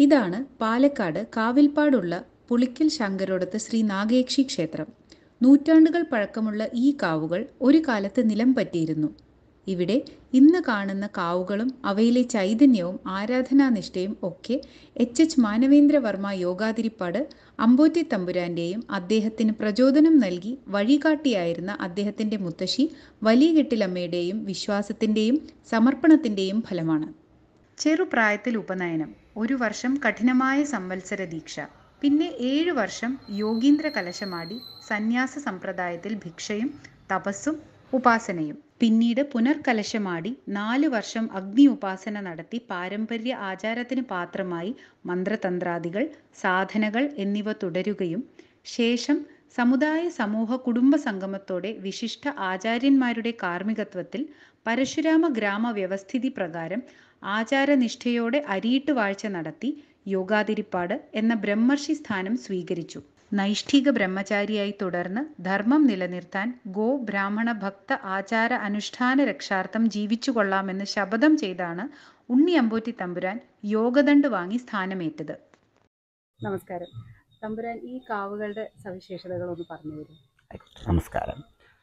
ഇതാണ് പാലക്കാട് കാവിൽപ്പാടുള്ള പുളിക്കൽ ശങ്കരോടത്ത് ശ്രീ നാഗേക്ഷി ക്ഷേത്രം നൂറ്റാണ്ടുകൾ പഴക്കമുള്ള ഈ കാവുകൾ ഒരു കാലത്ത് നിലം പറ്റിയിരുന്നു ഇവിടെ ഇന്ന് കാണുന്ന കാവുകളും അവയിലെ ചൈതന്യവും ആരാധനാനിഷ്ഠയും ഒക്കെ എച്ച് എച്ച് മാനവേന്ദ്രവർമ്മ യോഗാതിരിപ്പാട് അമ്പോറ്റി തമ്പുരാന്റെയും അദ്ദേഹത്തിന് പ്രചോദനം നൽകി വഴികാട്ടിയായിരുന്ന അദ്ദേഹത്തിന്റെ മുത്തശ്ശി വലിയകെട്ടിലമ്മയുടെയും വിശ്വാസത്തിന്റെയും സമർപ്പണത്തിന്റെയും ഫലമാണ് ചെറുപ്രായത്തിൽ ഉപനയനം ഒരു വർഷം കഠിനമായ സംവത്സര ദീക്ഷ പിന്നെ ഏഴു വർഷം യോഗീന്ദ്ര കലശമാടി സന്യാസ സമ്പ്രദായത്തിൽ ഭിക്ഷയും തപസ്സും ഉപാസനയും പിന്നീട് പുനർകലശമാടി നാല് വർഷം അഗ്നി ഉപാസന നടത്തി പാരമ്പര്യ ആചാരത്തിന് പാത്രമായി മന്ത്രതന്ത്രാദികൾ സാധനകൾ എന്നിവ തുടരുകയും ശേഷം സമുദായ സമൂഹ കുടുംബ സംഗമത്തോടെ വിശിഷ്ട ആചാര്യന്മാരുടെ കാർമ്മികത്വത്തിൽ പരശുരാമ ഗ്രാമ വ്യവസ്ഥിതി പ്രകാരം ആചാരനിഷ്ഠയോടെ അരിയിട്ട് വാഴ്ച നടത്തി യോഗാതിരിപ്പാട് എന്ന ബ്രഹ്മർഷി സ്ഥാനം സ്വീകരിച്ചു നൈഷ്ഠിക ബ്രഹ്മചാരിയായി തുടർന്ന് ധർമ്മം നിലനിർത്താൻ ഗോ ബ്രാഹ്മണ ഭക്ത ആചാര അനുഷ്ഠാന രക്ഷാർത്ഥം ജീവിച്ചു കൊള്ളാമെന്ന് ശപഥം ചെയ്താണ് ഉണ്ണി അമ്പോറ്റി തമ്പുരാൻ യോഗദണ്ഡ് വാങ്ങി സ്ഥാനമേറ്റത് നമസ്കാരം തമ്പുരാൻ ഈ കാവുകളുടെ സവിശേഷതകളൊന്ന് പറഞ്ഞു തരും നമസ്കാരം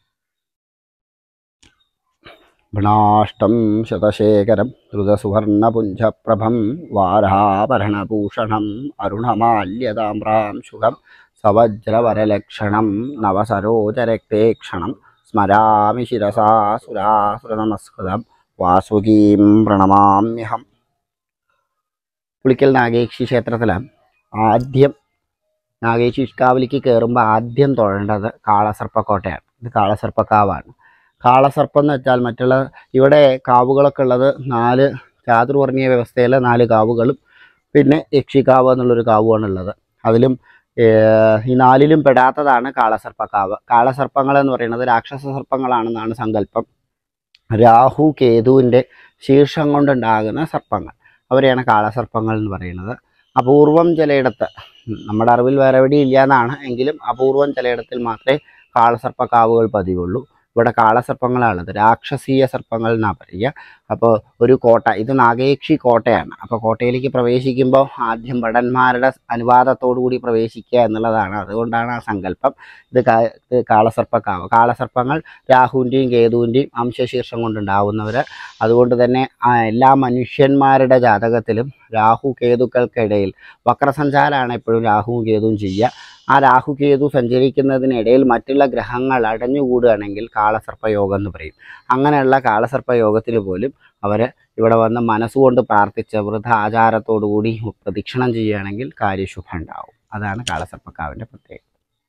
ഭ്രണാഷ്ടം ശതശേഖരം ധൃതസുവർണപുഞ്ചപ്രഭം വാരാഭരണഭൂഷണം അരുണമാല്യതാമ്രാം ശുഖം സവജ്രവരലക്ഷണം നവസരോജരക്തേക്ഷണം സ്മരാമി ശിരസാ സുരാസുരനമസ്കൃതം വാസുകീം പ്രണമാമ്യഹം പുളിക്കൽ നാഗേക്ഷി ക്ഷേത്രത്തിൽ ആദ്യം നാഗേശി കാവിലേക്ക് കയറുമ്പോൾ ആദ്യം തൊഴേണ്ടത് കാളസർപ്പക്കോട്ടയാണ് ഇത് കാളസർപ്പക്കാവാണ് കാളസർപ്പം എന്ന് വെച്ചാൽ മറ്റുള്ള ഇവിടെ കാവുകളൊക്കെ ഉള്ളത് നാല് ചാതുർവർണ്ണീയ വ്യവസ്ഥയിൽ നാല് കാവുകളും പിന്നെ യക്ഷിക്കാവ് എന്നുള്ളൊരു കാവുമാണ് ഉള്ളത് അതിലും ഏർ, ഈ നാലിലും പെടാത്തതാണ് കാളസർപ്പക്കാവ് കാളസർപ്പങ്ങൾ എന്ന് പറയുന്നത് രാക്ഷസ സർപ്പങ്ങളാണെന്നാണ് സങ്കല്പം രാഹു കേതുവിൻ്റെ ശീർഷം കൊണ്ടുണ്ടാകുന്ന സർപ്പങ്ങൾ അവരെയാണ് കാളസർപ്പങ്ങൾ എന്ന് പറയുന്നത് അപൂർവം ചിലയിടത്ത് ഉം, നമ്മുടെ അറിവിൽ വേറെ എവിടെയും ഇല്ല എന്നാണ് എങ്കിലും അപൂർവം ചിലയിടത്തിൽ മാത്രമേ കാളസർപ്പക്കാവുകൾ പതിവുള്ളൂ ഇവിടെ കാളസർപ്പങ്ങളാണുള്ളത് രാക്ഷസീയ സർപ്പങ്ങൾ എന്നാണ് പറയുക അപ്പോൾ ഒരു കോട്ട ഇത് നാഗേക്ഷി കോട്ടയാണ് അപ്പോൾ കോട്ടയിലേക്ക് പ്രവേശിക്കുമ്പോൾ ആദ്യം ഭടന്മാരുടെ അനുവാദത്തോടു കൂടി പ്രവേശിക്കുക എന്നുള്ളതാണ് അതുകൊണ്ടാണ് ആ സങ്കല്പം ഇത് കാ ഇത് കാളസർപ്പക്കാവ് കാളസർപ്പങ്ങൾ രാഹുവിൻ്റെയും കേതുവിൻ്റെയും അംശശീർഷം കൊണ്ടുണ്ടാവുന്നവർ അതുകൊണ്ട് തന്നെ ആ എല്ലാ മനുഷ്യന്മാരുടെ ജാതകത്തിലും രാഹു കേതുക്കൾക്കിടയിൽ വക്രസഞ്ചാരമാണ് എപ്പോഴും രാഹുവും കേതുവും ചെയ്യുക ആ രാഹു കേതു സഞ്ചരിക്കുന്നതിനിടയിൽ മറ്റുള്ള ഗ്രഹങ്ങൾ അടഞ്ഞുകൂടുകയാണെങ്കിൽ കാളസർപ്പയോഗം എന്ന് പറയും അങ്ങനെയുള്ള കാളസർപ്പയോഗത്തിന് പോലും അവർ ഇവിടെ വന്ന് മനസ്സുകൊണ്ട് പ്രാർത്ഥിച്ച് വൃദ്ധ ആചാരത്തോടു കൂടി പ്രദക്ഷിണം ചെയ്യുകയാണെങ്കിൽ കാര്യശുഭം ഉണ്ടാവും അതാണ് കാളസർപ്പക്കാവിൻ്റെ പ്രത്യേകത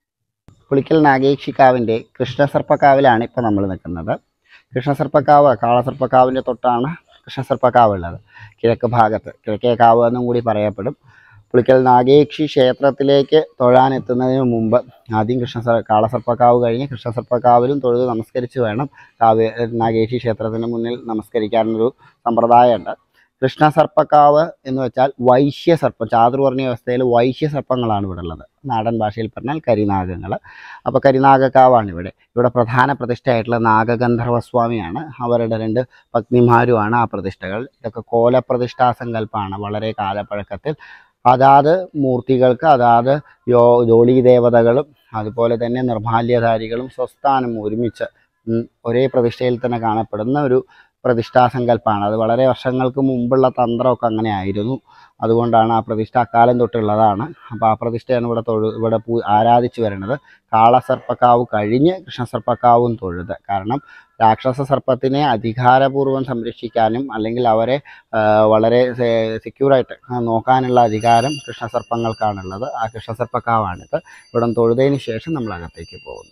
പുളിക്കൽ നാഗേക്ഷിക്കാവിൻ്റെ കൃഷ്ണസർപ്പക്കാവിലാണ് ഇപ്പോൾ നമ്മൾ നിൽക്കുന്നത് കൃഷ്ണസർപ്പക്കാവ് കാളസർപ്പക്കാവിൻ്റെ തൊട്ടാണ് കൃഷ്ണസർപ്പക്കാവ് ഉള്ളത് കിഴക്ക് ഭാഗത്ത് കിഴക്കേ കാവ് എന്നും കൂടി പറയപ്പെടും പുളിക്കൽ നാഗേക്ഷി ക്ഷേത്രത്തിലേക്ക് തൊഴാനെത്തുന്നതിന് മുമ്പ് ആദ്യം കൃഷ്ണ കാളസർപ്പക്കാവ് കഴിഞ്ഞ് കൃഷ്ണസർപ്പക്കാവിലും തൊഴുത് നമസ്കരിച്ച് വേണം കാവ് നാഗേക്ഷി ക്ഷേത്രത്തിന് മുന്നിൽ നമസ്കരിക്കാനൊരു സമ്പ്രദായമുണ്ട് കൃഷ്ണസർപ്പക്കാവ് എന്ന് വെച്ചാൽ വൈശ്യസർപ്പം ചാതുർവർണ്ണ അവസ്ഥയിൽ വൈശ്യസർപ്പങ്ങളാണ് ഇവിടെ ഉള്ളത് നാടൻ ഭാഷയിൽ പറഞ്ഞാൽ കരിനാഗങ്ങൾ അപ്പോൾ കരിനാഗക്കാവാണ് ഇവിടെ ഇവിടെ പ്രധാന പ്രതിഷ്ഠയായിട്ടുള്ള നാഗഗന്ധർവസ്വാമിയാണ് അവരുടെ രണ്ട് പത്നിമാരുമാണ് ആ പ്രതിഷ്ഠകൾ ഇതൊക്കെ കോലപ്രതിഷ്ഠാ സങ്കല്പമാണ് വളരെ കാലപ്പഴക്കത്തിൽ അതാത് മൂർത്തികൾക്ക് അതാത് യോ ജോലി ദേവതകളും അതുപോലെ തന്നെ നിർമാല്യധാരികളും സ്വസ്ഥാനം ഒരുമിച്ച് ഉം, ഒരേ പ്രതിഷ്ഠയിൽ തന്നെ കാണപ്പെടുന്ന ഒരു പ്രതിഷ്ഠാസങ്കല്പമാണ് അത് വളരെ വർഷങ്ങൾക്ക് മുമ്പുള്ള തന്ത്രമൊക്കെ അങ്ങനെ ആയിരുന്നു അതുകൊണ്ടാണ് ആ പ്രതിഷ്ഠ അക്കാലം തൊട്ടുള്ളതാണ് അപ്പോൾ ആ പ്രതിഷ്ഠയാണ് ഇവിടെ തൊഴു ഇവിടെ പൂ ആരാധിച്ചു വരുന്നത് കാളസർപ്പക്കാവ് കഴിഞ്ഞ് കൃഷ്ണസർപ്പക്കാവും തൊഴുത് കാരണം രാക്ഷസ സർപ്പത്തിനെ അധികാരപൂർവ്വം സംരക്ഷിക്കാനും അല്ലെങ്കിൽ അവരെ ആ, വളരെ സെക്യൂറായിട്ട് നോക്കാനുള്ള അധികാരം കൃഷ്ണസർപ്പങ്ങൾക്കാണുള്ളത് ആ കൃഷ്ണസർപ്പക്കാവാണിത് ഇവിടെ തൊഴുതതിന് ശേഷം നമ്മൾ അകത്തേക്ക് പോകുന്നു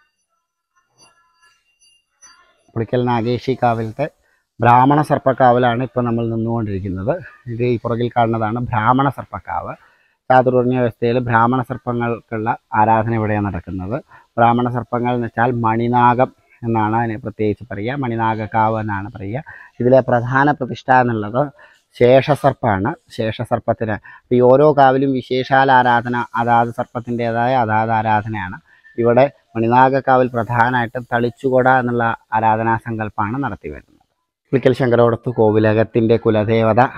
പുളിക്കൽ നാഗേശി കാവിലത്തെ ബ്രാഹ്മണ സർപ്പക്കാവിലാണ് ഇപ്പോൾ നമ്മൾ നിന്നുകൊണ്ടിരിക്കുന്നത് ഇത് ഈ പുറകിൽ കാണുന്നതാണ് ബ്രാഹ്മണ സർപ്പക്കാവ് ചാതുർവർണ്ണ വ്യവസ്ഥയിൽ ബ്രാഹ്മണ സർപ്പങ്ങൾക്കുള്ള ആരാധന ഇവിടെയാണ് നടക്കുന്നത് ബ്രാഹ്മണ സർപ്പങ്ങൾ എന്ന് വെച്ചാൽ മണിനാഗം എന്നാണ് അതിനെ പ്രത്യേകിച്ച് പറയുക മണിനാഗക്കാവ് എന്നാണ് പറയുക ഇതിലെ പ്രധാന പ്രതിഷ്ഠ എന്നുള്ളത് ശേഷസർപ്പമാണ് ശേഷസർപ്പത്തിന് ഈ ഓരോ കാവിലും വിശേഷാൽ ആരാധന അതാത് സർപ്പത്തിൻ്റെതായ അതാത് ആരാധനയാണ് ഇവിടെ മണിനാഗക്കാവിൽ പ്രധാനമായിട്ടും തളിച്ചുകൊട എന്നുള്ള ആരാധനാ സങ്കല്പമാണ് നടത്തി വരുന്നത് പുളിക്കൽ ശങ്കരോടത്ത് കോവിലകത്തിൻ്റെ കുലദേവത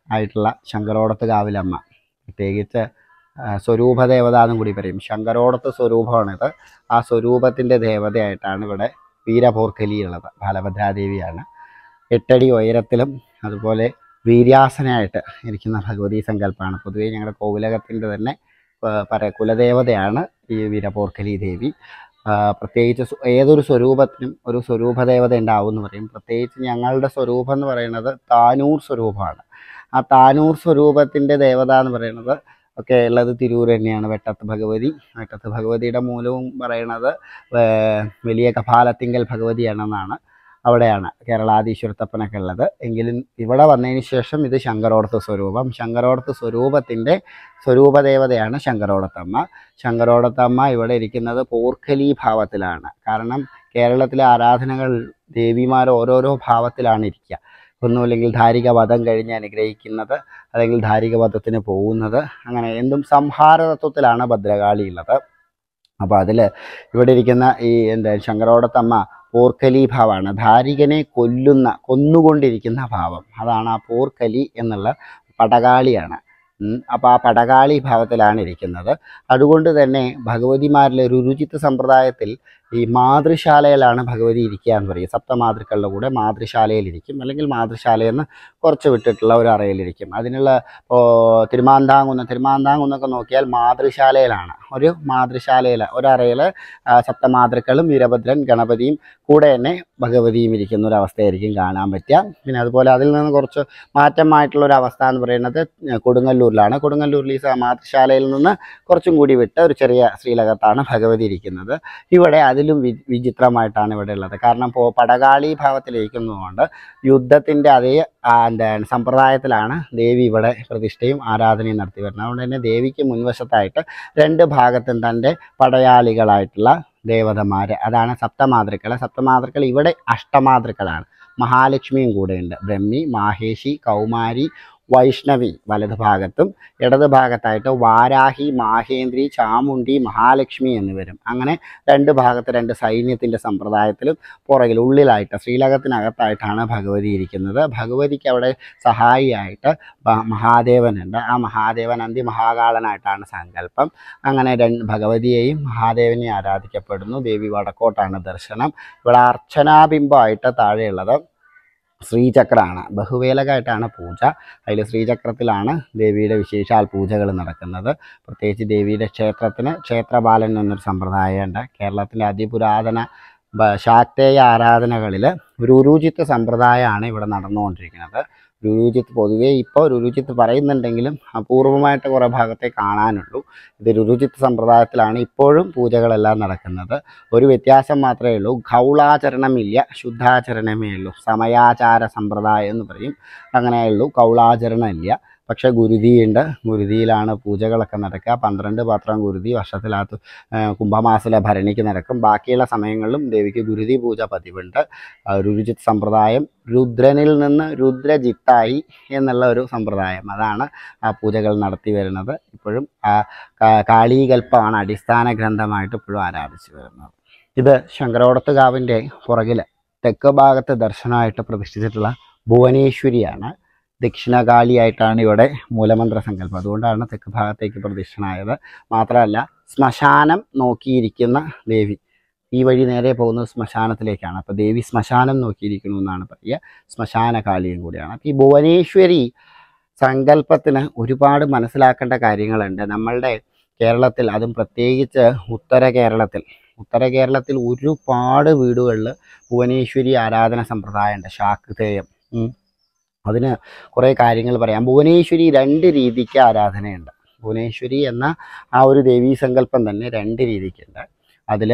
ആയിട്ടുള്ള ശങ്കരോടത്ത് കാവിലമ്മ പ്രത്യേകിച്ച് ആ, സ്വരൂപ ദേവത എന്നും കൂടി പറയും ശങ്കരോടത്ത് സ്വരൂപമാണിത് ആ സ്വരൂപത്തിൻ്റെ ദേവതയായിട്ടാണ് ഇവിടെ വീരപോർക്കലി ഉള്ളത് ബാലഭദ്രാദേവിയാണ് എട്ടടി ഉയരത്തിലും അതുപോലെ വീര്യാസനയായിട്ട് ഇരിക്കുന്ന ഭഗവതി സങ്കല്പമാണ് പൊതുവേ ഞങ്ങളുടെ കോവിലകത്തിൻ്റെ തന്നെ ആ, പറ കുലദേവതയാണ് ഈ വീരപോർക്കലി ദേവി ആ, പ്രത്യേകിച്ച് സ്വ- ഏതൊരു സ്വരൂപത്തിനും ഒരു സ്വരൂപ ദേവത ഉണ്ടാവും എന്ന് പറയും പ്രത്യേകിച്ച് ഞങ്ങളുടെ സ്വരൂപം എന്ന് പറയുന്നത് താനൂർ സ്വരൂപമാണ് ആ താനൂർ സ്വരൂപത്തിൻ്റെ ദേവത എന്ന് പറയുന്നത് ഒക്കെ ഉള്ളത് തിരൂർ തന്നെയാണ് വെട്ടത്ത് ഭഗവതി വെട്ടത്ത് ഭഗവതിയുടെ മൂലവും പറയണത് ഏർ വലിയ കപാലത്തിങ്കൽ ഭഗവതിയാണെന്നാണ് അവിടെയാണ് കേരളാധീശ്വരത്തപ്പനൊക്കെ ഉള്ളത് എങ്കിലും ഇവിടെ വന്നതിന് ശേഷം ഇത് ശങ്കരോടത്ത് സ്വരൂപം ശങ്കരോടത്ത് സ്വരൂപത്തിൻ്റെ സ്വരൂപദേവതയാണ് ശങ്കരോടത്തമ്മ ശങ്കരോടത്തമ്മ ഇവിടെ ഇരിക്കുന്നത് പോർക്കലി ഭാവത്തിലാണ് കാരണം കേരളത്തിലെ ആരാധനകൾ ദേവിമാർ ഓരോരോ ഭാവത്തിലാണ് ഇരിക്കുക ഒന്നുമില്ലെങ്കിൽ ധാരിക വധം കഴിഞ്ഞ് അനുഗ്രഹിക്കുന്നത് അല്ലെങ്കിൽ ധാരിക വധത്തിന് പോകുന്നത് അങ്ങനെ എന്തും സംഹാര തത്വത്തിലാണ് ഭദ്രകാളി ഉള്ളത് അപ്പോൾ അതിൽ ഇവിടെ ഇരിക്കുന്ന ഈ എന്താ ശങ്കരോടത്തമ്മ പോർക്കലി ഭാവമാണ് ധാരികനെ കൊല്ലുന്ന കൊന്നുകൊണ്ടിരിക്കുന്ന ഭാവം അതാണ് ആ പോർക്കലി എന്നുള്ള പടകാളിയാണ് അപ്പോൾ ആ പടകാളി ഭാവത്തിലാണ് ഇരിക്കുന്നത് അതുകൊണ്ട് തന്നെ ഭഗവതിമാരിലെ രുചിത്ത സമ്പ്രദായത്തിൽ ഈ മാതൃശാലയിലാണ് ഭഗവതി ഇരിക്കുക എന്ന് പറയും സപ്തമാതൃക്കളുടെ കൂടെ മാതൃശാലയിലിരിക്കും അല്ലെങ്കിൽ മാതൃശാലയിൽ നിന്ന് കുറച്ച് വിട്ടിട്ടുള്ള ഒരു അറയിലിരിക്കും അതിനുള്ള ഇപ്പോൾ തിരുമാന്താംകുന്ന് തിരുമാന്താംകുന്നൊക്കെ നോക്കിയാൽ മാതൃശാലയിലാണ് ഒരു മാതൃശാലയിൽ ഒരറയിൽ സപ്തമാതൃക്കളും വീരഭദ്രൻ ഗണപതിയും കൂടെ തന്നെ ഭഗവതിയും ഇരിക്കുന്ന ഒരു അവസ്ഥയായിരിക്കും കാണാൻ പറ്റുക പിന്നെ അതുപോലെ അതിൽ നിന്ന് കുറച്ച് മാറ്റമായിട്ടുള്ള ഒരു അവസ്ഥ എന്ന് പറയുന്നത് കൊടുങ്ങല്ലൂരിലാണ് കൊടുങ്ങല്ലൂരിൽ ഈ സ- മാതൃശാലയിൽ നിന്ന് കുറച്ചും കൂടി വിട്ട് ഒരു ചെറിയ ശ്രീലകത്താണ് ഭഗവതി ഇരിക്കുന്നത് ഇവിടെ അതിലും വി വിചിത്രമായിട്ടാണ് ഇവിടെ ഉള്ളത് കാരണം ഇപ്പോൾ പടകാളി ഭാവത്തിലിരിക്കുന്നതുകൊണ്ട് യുദ്ധത്തിൻ്റെ അതേ ആ, എന്താണ് സമ്പ്രദായത്തിലാണ് ദേവി ഇവിടെ പ്രതിഷ്ഠയും ആരാധനയും നടത്തി വരുന്നത് അതുകൊണ്ട് തന്നെ ദേവിക്ക് മുൻവശത്തായിട്ട് രണ്ട് ഭാഗത്തും തൻ്റെ പടയാളികളായിട്ടുള്ള ദേവതമാർ അതാണ് സപ്തമാതൃക്കൾ സപ്തമാതൃക്കൾ ഇവിടെ അഷ്ടമാതൃക്കളാണ് മഹാലക്ഷ്മിയും കൂടെയുണ്ട് ബ്രഹ്മി മാഹേഷി കൗമാരി വൈഷ്ണവി വലത് ഭാഗത്തും ഇടത് ഭാഗത്തായിട്ട് വാരാഹി മാഹേന്ദ്രി ചാമുണ്ടി മഹാലക്ഷ്മി എന്ന് വരും അങ്ങനെ രണ്ട് ഭാഗത്ത് രണ്ട് സൈന്യത്തിൻ്റെ സമ്പ്രദായത്തിലും പുറകിൽ ഉള്ളിലായിട്ട് ശ്രീലകത്തിനകത്തായിട്ടാണ് ഭഗവതി ഇരിക്കുന്നത് ഭഗവതിക്ക് അവിടെ സഹായിയായിട്ട് ബ- മഹാദേവനുണ്ട് ആ മഹാദേവൻ അന്തിമഹാകാളനായിട്ടാണ് സങ്കല്പം അങ്ങനെ രണ്ട് ഭഗവതിയെയും മഹാദേവനെയും ആരാധിക്കപ്പെടുന്നു ദേവി വടക്കോട്ടാണ് ദർശനം ഇവിടെ അർച്ചനാബിംബമായിട്ട് താഴെയുള്ളത് ശ്രീചക്രമാണ് ബഹുവേലകായിട്ടാണ് പൂജ അതിൽ ശ്രീചക്രത്തിലാണ് ദേവിയുടെ വിശേഷാൽ പൂജകൾ നടക്കുന്നത് പ്രത്യേകിച്ച് ദേവിയുടെ ക്ഷേത്രത്തിന് ക്ഷേത്രപാലൻ എന്നൊരു സമ്പ്രദായമുണ്ട് കേരളത്തിലെ അതിപുരാതന ബ- ശാക്തേയ ആരാധനകളിൽ രുരുചിത്ത് സമ്പ്രദായമാണ് ഇവിടെ നടന്നുകൊണ്ടിരിക്കുന്നത് രുരുചിത്ത് പൊതുവേ ഇപ്പോൾ രുരുചിത്ത് പറയുന്നുണ്ടെങ്കിലും അപൂർവമായിട്ട് കുറേ ഭാഗത്തെ കാണാനുള്ളൂ ഇത് രുരുചിത്ത് സമ്പ്രദായത്തിലാണ് ഇപ്പോഴും പൂജകളെല്ലാം നടക്കുന്നത് ഒരു വ്യത്യാസം മാത്രമേ ഉള്ളൂ ഗൗളാചരണമില്ല ശുദ്ധാചരണമേ ഉള്ളൂ സമയാചാര സമ്പ്രദായം എന്ന് പറയും അങ്ങനെയേ ഉള്ളൂ കൗളാചരണം ഇല്ല പക്ഷേ ഗുരുതിയുണ്ട് ഗുരുതിയിലാണ് പൂജകളൊക്കെ നടക്കുക പന്ത്രണ്ട് പാത്രം ഗുരുതി വർഷത്തിനകത്ത് ആ, കുംഭമാസത്തിലെ ഭരണിക്ക് നടക്കും ബാക്കിയുള്ള സമയങ്ങളിലും ദേവിക്ക് ഗുരുതി പൂജ പതിവുണ്ട് ആ, രുചിത് സമ്പ്രദായം രുദ്രനിൽ നിന്ന് രുദ്രജിത്തായി എന്നുള്ള ഒരു സമ്പ്രദായം അതാണ് ആ പൂജകൾ നടത്തി വരുന്നത് ഇപ്പോഴും ആ കാ- കാളീകൽപ്പമാണ് അടിസ്ഥാന ഗ്രന്ഥമായിട്ട് ഇപ്പോഴും ആരാധിച്ചു വരുന്നത് ഇത് ശങ്കരോടത്തുകാവിൻ്റെ പുറകിൽ തെക്ക് ഭാഗത്ത് ദർശനമായിട്ട് പ്രതിഷ്ഠിച്ചിട്ടുള്ള ഭുവനേശ്വരിയാണ് ദക്ഷിണകാളിയായിട്ടാണ് ഇവിടെ മൂലമന്ത്ര സങ്കല്പം അതുകൊണ്ടാണ് തെക്ക് ഭാഗത്തേക്ക് പ്രതിഷ്ഠനായത് മാത്രമല്ല ശ്മശാനം നോക്കിയിരിക്കുന്ന ദേവി ഈ വഴി നേരെ പോകുന്നത് ശ്മശാനത്തിലേക്കാണ് അപ്പോൾ ദേവി ശ്മശാനം നോക്കിയിരിക്കുന്നു എന്നാണ് പറയുക ശ്മശാന കാളിയും കൂടിയാണ് അപ്പോൾ ഈ ഭുവനേശ്വരി സങ്കല്പത്തിന് ഒരുപാട് മനസ്സിലാക്കേണ്ട കാര്യങ്ങളുണ്ട് നമ്മളുടെ കേരളത്തിൽ അതും പ്രത്യേകിച്ച് ഉത്തര കേരളത്തിൽ ഉത്തര കേരളത്തിൽ ഒരുപാട് വീടുകളിൽ ഭുവനേശ്വരി ആരാധന സമ്പ്രദായമുണ്ട് ശാക്തേയം ഉം. അതിന് കുറേ കാര്യങ്ങൾ പറയാം ഭുവനേശ്വരി രണ്ട് രീതിക്ക് ആരാധനയുണ്ട് ഭുവനേശ്വരി എന്ന ആ ഒരു ദേവീ സങ്കല്പം തന്നെ രണ്ട് രീതിക്കുണ്ട് അതിൽ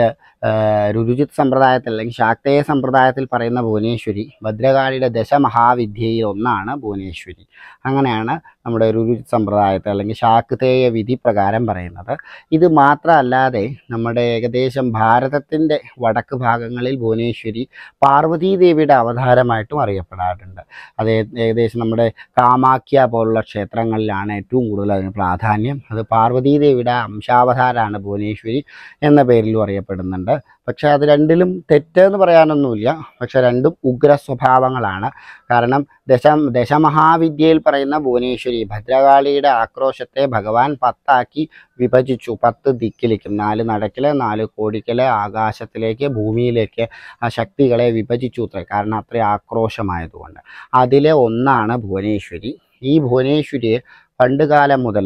രുചിത് സമ്പ്രദായത്തിൽ അല്ലെങ്കിൽ ശാക്തേയ സമ്പ്രദായത്തിൽ പറയുന്ന ഭുവനേശ്വരി ഭദ്രകാളിയുടെ ദശമഹാവിദ്യയിൽ ഒന്നാണ് ഭുവനേശ്വരി അങ്ങനെയാണ് നമ്മുടെ രുചിത് സമ്പ്രദായത്തിൽ അല്ലെങ്കിൽ ശാക്തേയ വിധി പ്രകാരം പറയുന്നത് ഇത് മാത്രമല്ലാതെ നമ്മുടെ ഏകദേശം ഭാരതത്തിൻ്റെ വടക്ക് ഭാഗങ്ങളിൽ ഭുവനേശ്വരി പാർവതീ ദേവിയുടെ അവതാരമായിട്ടും അറിയപ്പെടാറുണ്ട് അത് ഏ- ഏകദേശം നമ്മുടെ കാമാഖ്യ പോലുള്ള ക്ഷേത്രങ്ങളിലാണ് ഏറ്റവും കൂടുതൽ അതിന് പ്രാധാന്യം അത് പാർവതീ ദേവിയുടെ അംശാവതാരമാണ് ഭുവനേശ്വരി എന്ന പേരിലും അറിയപ്പെടുന്നുണ്ട് പക്ഷെ അത് രണ്ടിലും തെറ്റെന്ന് പറയാനൊന്നുമില്ല പക്ഷെ രണ്ടും ഉഗ്ര സ്വഭാവങ്ങളാണ് കാരണം ദശ ദശമഹാവിദ്യയിൽ പറയുന്ന ഭുവനേശ്വരി ഭദ്രകാളിയുടെ ആക്രോശത്തെ ഭഗവാൻ പത്താക്കി വിഭജിച്ചു പത്ത് ദിക്കിലേക്കും നാല് നടക്കില് നാല് കോടിക്കല് ആകാശത്തിലേക്ക് ഭൂമിയിലേക്ക് ആ ശക്തികളെ വിഭജിച്ചു അത്രേ കാരണം അത്ര ആക്രോശമായതുകൊണ്ട് അതിലെ ഒന്നാണ് ഭുവനേശ്വരി ഈ ഭുവനേശ്വരിയെ പണ്ടുകാലം മുതൽ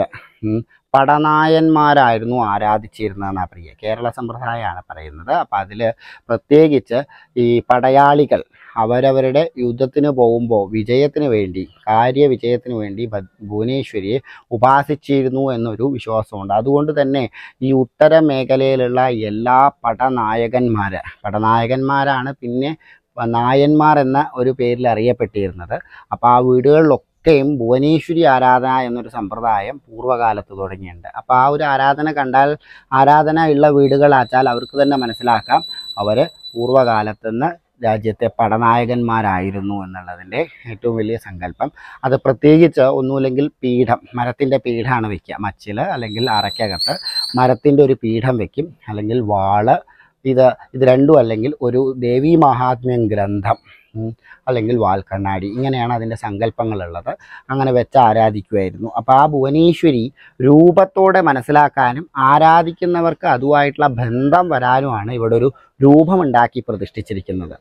പടനായന്മാരായിരുന്നു ആരാധിച്ചിരുന്നതെന്നാണ് പ്രിയ കേരള സമ്പ്രദായമാണ് പറയുന്നത് അപ്പം അതിൽ പ്രത്യേകിച്ച് ഈ പടയാളികൾ അവരവരുടെ യുദ്ധത്തിന് പോകുമ്പോൾ വിജയത്തിന് വേണ്ടി കാര്യവിജയത്തിന് വേണ്ടി ഭ- ഭുവനേശ്വരിയെ ഉപാസിച്ചിരുന്നു എന്നൊരു വിശ്വാസമുണ്ട് അതുകൊണ്ട് തന്നെ ഈ ഉത്തര മേഖലയിലുള്ള എല്ലാ പടനായകന്മാർ പടനായകന്മാരാണ് പിന്നെ നായന്മാർ എന്ന ഒരു പേരിൽ അറിയപ്പെട്ടിരുന്നത് അപ്പോൾ ആ വീടുകളിലൊക്കെയും ഭുവനേശ്വരി ആരാധന എന്നൊരു സമ്പ്രദായം പൂർവ്വകാലത്ത് തുടങ്ങിയിട്ടുണ്ട് അപ്പോൾ ആ ഒരു ആരാധന കണ്ടാൽ ആരാധന ഉള്ള വീടുകളാച്ചാൽ അവർക്ക് തന്നെ മനസ്സിലാക്കാം അവർ പൂർവ്വകാലത്തുനിന്ന് രാജ്യത്തെ പടനായകന്മാരായിരുന്നു എന്നുള്ളതിൻ്റെ ഏറ്റവും വലിയ സങ്കല്പം അത് പ്രത്യേകിച്ച് ഒന്നുമില്ലെങ്കിൽ പീഠം മരത്തിൻ്റെ പീഠമാണ് വെക്കുക മച്ചിൽ അല്ലെങ്കിൽ അറയ്ക്കകത്ത് മരത്തിൻ്റെ ഒരു പീഠം വെക്കും അല്ലെങ്കിൽ വാള് ഇത് ഇത് രണ്ടും അല്ലെങ്കിൽ ഒരു ദേവീ മഹാത്മ്യം ഗ്രന്ഥം ഉം, അല്ലെങ്കിൽ വാൽക്കണ്ണാടി ഇങ്ങനെയാണ് അതിൻ്റെ സങ്കല്പങ്ങളുള്ളത് അങ്ങനെ വെച്ച് ആരാധിക്കുമായിരുന്നു അപ്പോൾ ആ ഭുവനേശ്വരി രൂപത്തോടെ മനസ്സിലാക്കാനും ആരാധിക്കുന്നവർക്ക് അതുമായിട്ടുള്ള ബന്ധം വരാനുമാണ് ഇവിടെ ഒരു രൂപമുണ്ടാക്കി പ്രതിഷ്ഠിച്ചിരിക്കുന്നത്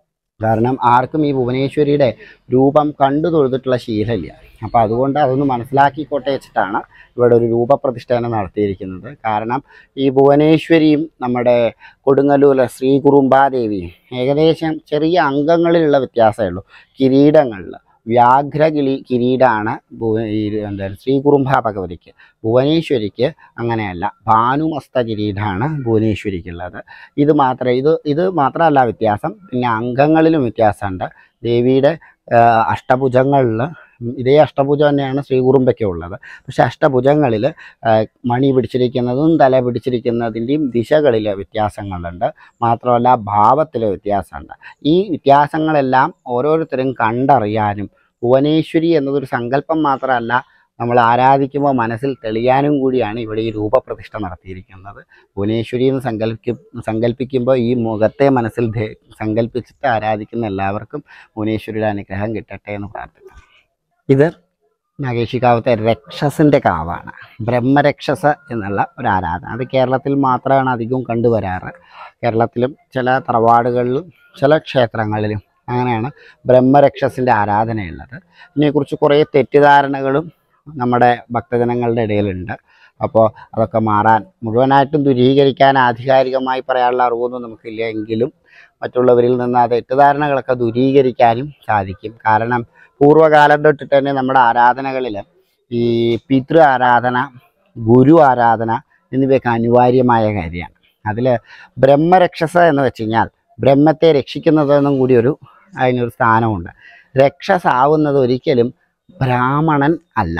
കാരണം ആർക്കും ഈ ഭുവനേശ്വരിയുടെ രൂപം കണ്ടു തൊഴുതിട്ടുള്ള ശീലമില്ല അപ്പോൾ അതുകൊണ്ട് അതൊന്ന് മനസ്സിലാക്കിക്കോട്ടെ വെച്ചിട്ടാണ് ഇവിടെ ഒരു രൂപപ്രതിഷ്ഠാനം നടത്തിയിരിക്കുന്നത് കാരണം ഈ ഭുവനേശ്വരിയും നമ്മുടെ കൊടുങ്ങല്ലൂരിലെ ശ്രീ കുറുമ്പാദേവിയും ഏകദേശം ചെറിയ അംഗങ്ങളിലുള്ള വ്യത്യാസമേ ഉള്ളൂ കിരീടങ്ങളിൽ വ്യാഘ്രകിളി കിരീടമാണ് ഭുവ ഈ എന്താണ് ശ്രീ കുറുമ്പ ഭഗവതിക്ക് ഭുവനേശ്വരിക്ക് അങ്ങനെയല്ല ഭാനുമസ്ത കിരീടമാണ് ഭുവനേശ്വരിക്കുള്ളത് ഇത് മാത്രമേ ഇത് ഇത് മാത്രമല്ല വ്യത്യാസം പിന്നെ അംഗങ്ങളിലും വ്യത്യാസമുണ്ട് ദേവിയുടെ ആ, അഷ്ടഭുജങ്ങളിൽ ഇതേ അഷ്ടഭുജം തന്നെയാണ് ശ്രീകുറുമ്പയ്ക്ക് ഉള്ളത് പക്ഷെ അഷ്ടഭുജങ്ങളിൽ മണി പിടിച്ചിരിക്കുന്നതും തല പിടിച്ചിരിക്കുന്നതിൻ്റെയും ദിശകളിൽ വ്യത്യാസങ്ങളുണ്ട് മാത്രമല്ല ഭാവത്തിൽ വ്യത്യാസമുണ്ട് ഈ വ്യത്യാസങ്ങളെല്ലാം ഓരോരുത്തരും കണ്ടറിയാനും ഭുവനേശ്വരി എന്നതൊരു സങ്കല്പം മാത്രമല്ല നമ്മൾ ആരാധിക്കുമ്പോൾ മനസ്സിൽ തെളിയാനും കൂടിയാണ് ഇവിടെ ഈ രൂപപ്രതിഷ്ഠ നടത്തിയിരിക്കുന്നത് ഭുവനേശ്വരി എന്ന് സങ്കല്പിക്കും സങ്കല്പിക്കുമ്പോൾ ഈ മുഖത്തെ മനസ്സിൽ ധേ- സങ്കല്പിച്ചിട്ട് ആരാധിക്കുന്ന എല്ലാവർക്കും ഭുവനേശ്വരിയുടെ അനുഗ്രഹം കിട്ടട്ടെ എന്ന് പ്രാർത്ഥിക്കാം ഇത് നാഗേശിക്കാവത്തെ രക്ഷസിൻ്റെ കാവാണ് ബ്രഹ്മരക്ഷസ എന്നുള്ള ഒരു ആരാധന അത് കേരളത്തിൽ മാത്രമാണ് അധികവും കണ്ടുവരാറ് കേരളത്തിലും ചില തറവാടുകളിലും ചില ക്ഷേത്രങ്ങളിലും അങ്ങനെയാണ് ബ്രഹ്മരക്ഷസിൻ്റെ ആരാധനയുള്ളത് ഇതിനെക്കുറിച്ച് കുറേ തെറ്റിദ്ധാരണകളും നമ്മുടെ ഭക്തജനങ്ങളുടെ ഇടയിലുണ്ട് അപ്പോൾ അതൊക്കെ മാറാൻ മുഴുവനായിട്ടും ദുരീകരിക്കാൻ ആധികാരികമായി പറയാനുള്ള അറിവൊന്നും നമുക്കില്ല എങ്കിലും മറ്റുള്ളവരിൽ നിന്ന് ആ തെറ്റിദ്ധാരണകളൊക്കെ ദൂരീകരിക്കാനും സാധിക്കും കാരണം പൂർവ്വകാലം തൊട്ടിട്ട് തന്നെ നമ്മുടെ ആരാധനകളിൽ ഈ പിതൃ ആരാധന ഗുരു ആരാധന എന്നിവയൊക്കെ അനിവാര്യമായ കാര്യമാണ് അതിൽ ബ്രഹ്മരക്ഷസ എന്ന് വെച്ച് കഴിഞ്ഞാൽ ബ്രഹ്മത്തെ രക്ഷിക്കുന്നതെന്നും കൂടി ഒരു അതിനൊരു സ്ഥാനമുണ്ട് രക്ഷസാവുന്നത് ഒരിക്കലും ബ്രാഹ്മണൻ അല്ല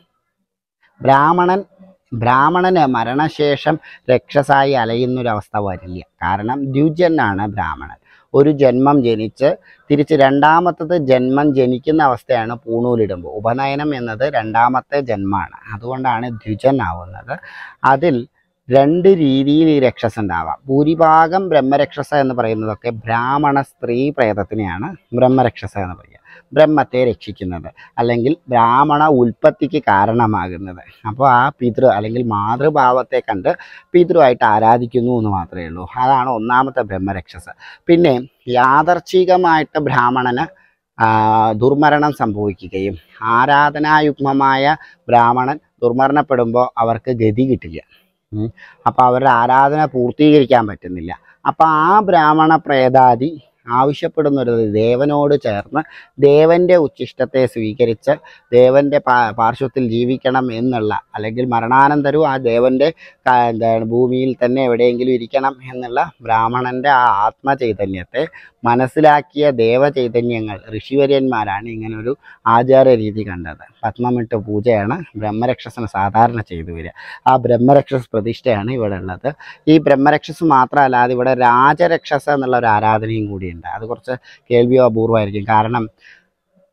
ബ്രാഹ്മണൻ ബ്രാഹ്മണന് മരണശേഷം രക്ഷസായി അലയുന്നൊരവസ്ഥ വരില്ല കാരണം ദ്വിജനാണ് ബ്രാഹ്മണൻ ഒരു ജന്മം ജനിച്ച് തിരിച്ച് രണ്ടാമത്തത് ജന്മം ജനിക്കുന്ന അവസ്ഥയാണ് പൂണൂലിടുമ്പോൾ ഉപനയനം എന്നത് രണ്ടാമത്തെ ജന്മമാണ് അതുകൊണ്ടാണ് ദ്വിജനാവുന്നത് അതിൽ രണ്ട് രീതിയിൽ ഈ രക്ഷസ് ഉണ്ടാവാം ഭൂരിഭാഗം ബ്രഹ്മരക്ഷസ എന്ന് പറയുന്നതൊക്കെ ബ്രാഹ്മണ സ്ത്രീ പ്രേതത്തിനെയാണ് ബ്രഹ്മരക്ഷസ എന്ന് പറയുക ബ്രഹ്മത്തെ രക്ഷിക്കുന്നത് അല്ലെങ്കിൽ ബ്രാഹ്മണ ഉൽപ്പത്തിക്ക് കാരണമാകുന്നത് അപ്പോൾ ആ പിതൃ അല്ലെങ്കിൽ മാതൃഭാവത്തെ കണ്ട് പിതൃമായിട്ട് ആരാധിക്കുന്നു എന്ന് മാത്രമേ ഉള്ളൂ അതാണ് ഒന്നാമത്തെ ബ്രഹ്മരക്ഷസ് പിന്നെ യാദർച്ഛികമായിട്ട് ബ്രാഹ്മണന് ആ, ദുർമരണം സംഭവിക്കുകയും ആരാധനായുഗ്മമായ ബ്രാഹ്മണൻ ദുർമരണപ്പെടുമ്പോൾ അവർക്ക് ഗതി കിട്ടില്ല ഉം. അപ്പോൾ അവരുടെ ആരാധന പൂർത്തീകരിക്കാൻ പറ്റുന്നില്ല അപ്പോൾ ആ ബ്രാഹ്മണ പ്രേതാദി ആവശ്യപ്പെടുന്ന ഒരു ദേവനോട് ചേർന്ന് ദേവൻ്റെ ഉച്ഛിഷ്ടത്തെ സ്വീകരിച്ച് ദേവൻ്റെ പാ പാർശ്വത്തിൽ ജീവിക്കണം എന്നുള്ള അല്ലെങ്കിൽ മരണാനന്തരവും ആ ദേവൻ്റെ ക- എന്താണ് ഭൂമിയിൽ തന്നെ എവിടെയെങ്കിലും ഇരിക്കണം എന്നുള്ള ബ്രാഹ്മണൻ്റെ ആ ആത്മചൈതന്യത്തെ മനസ്സിലാക്കിയ ദേവചൈതന്യങ്ങൾ ഋഷിവര്യന്മാരാണ് ഇങ്ങനൊരു ആചാര രീതി കണ്ടത് പത്മമിട്ട് പൂജയാണ് ബ്രഹ്മരക്ഷസിന് സാധാരണ ചെയ്തു വരിക ആ ബ്രഹ്മരക്ഷസ് പ്രതിഷ്ഠയാണ് ഇവിടെ ഉള്ളത് ഈ ബ്രഹ്മരക്ഷസ് മാത്രമല്ലാതെ ഇവിടെ രാജരക്ഷസ എന്നുള്ള ഒരു ആരാധനയും കൂടിയുണ്ട് അത് കുറച്ച് കേൾവിയോ അപൂർവമായിരിക്കും കാരണം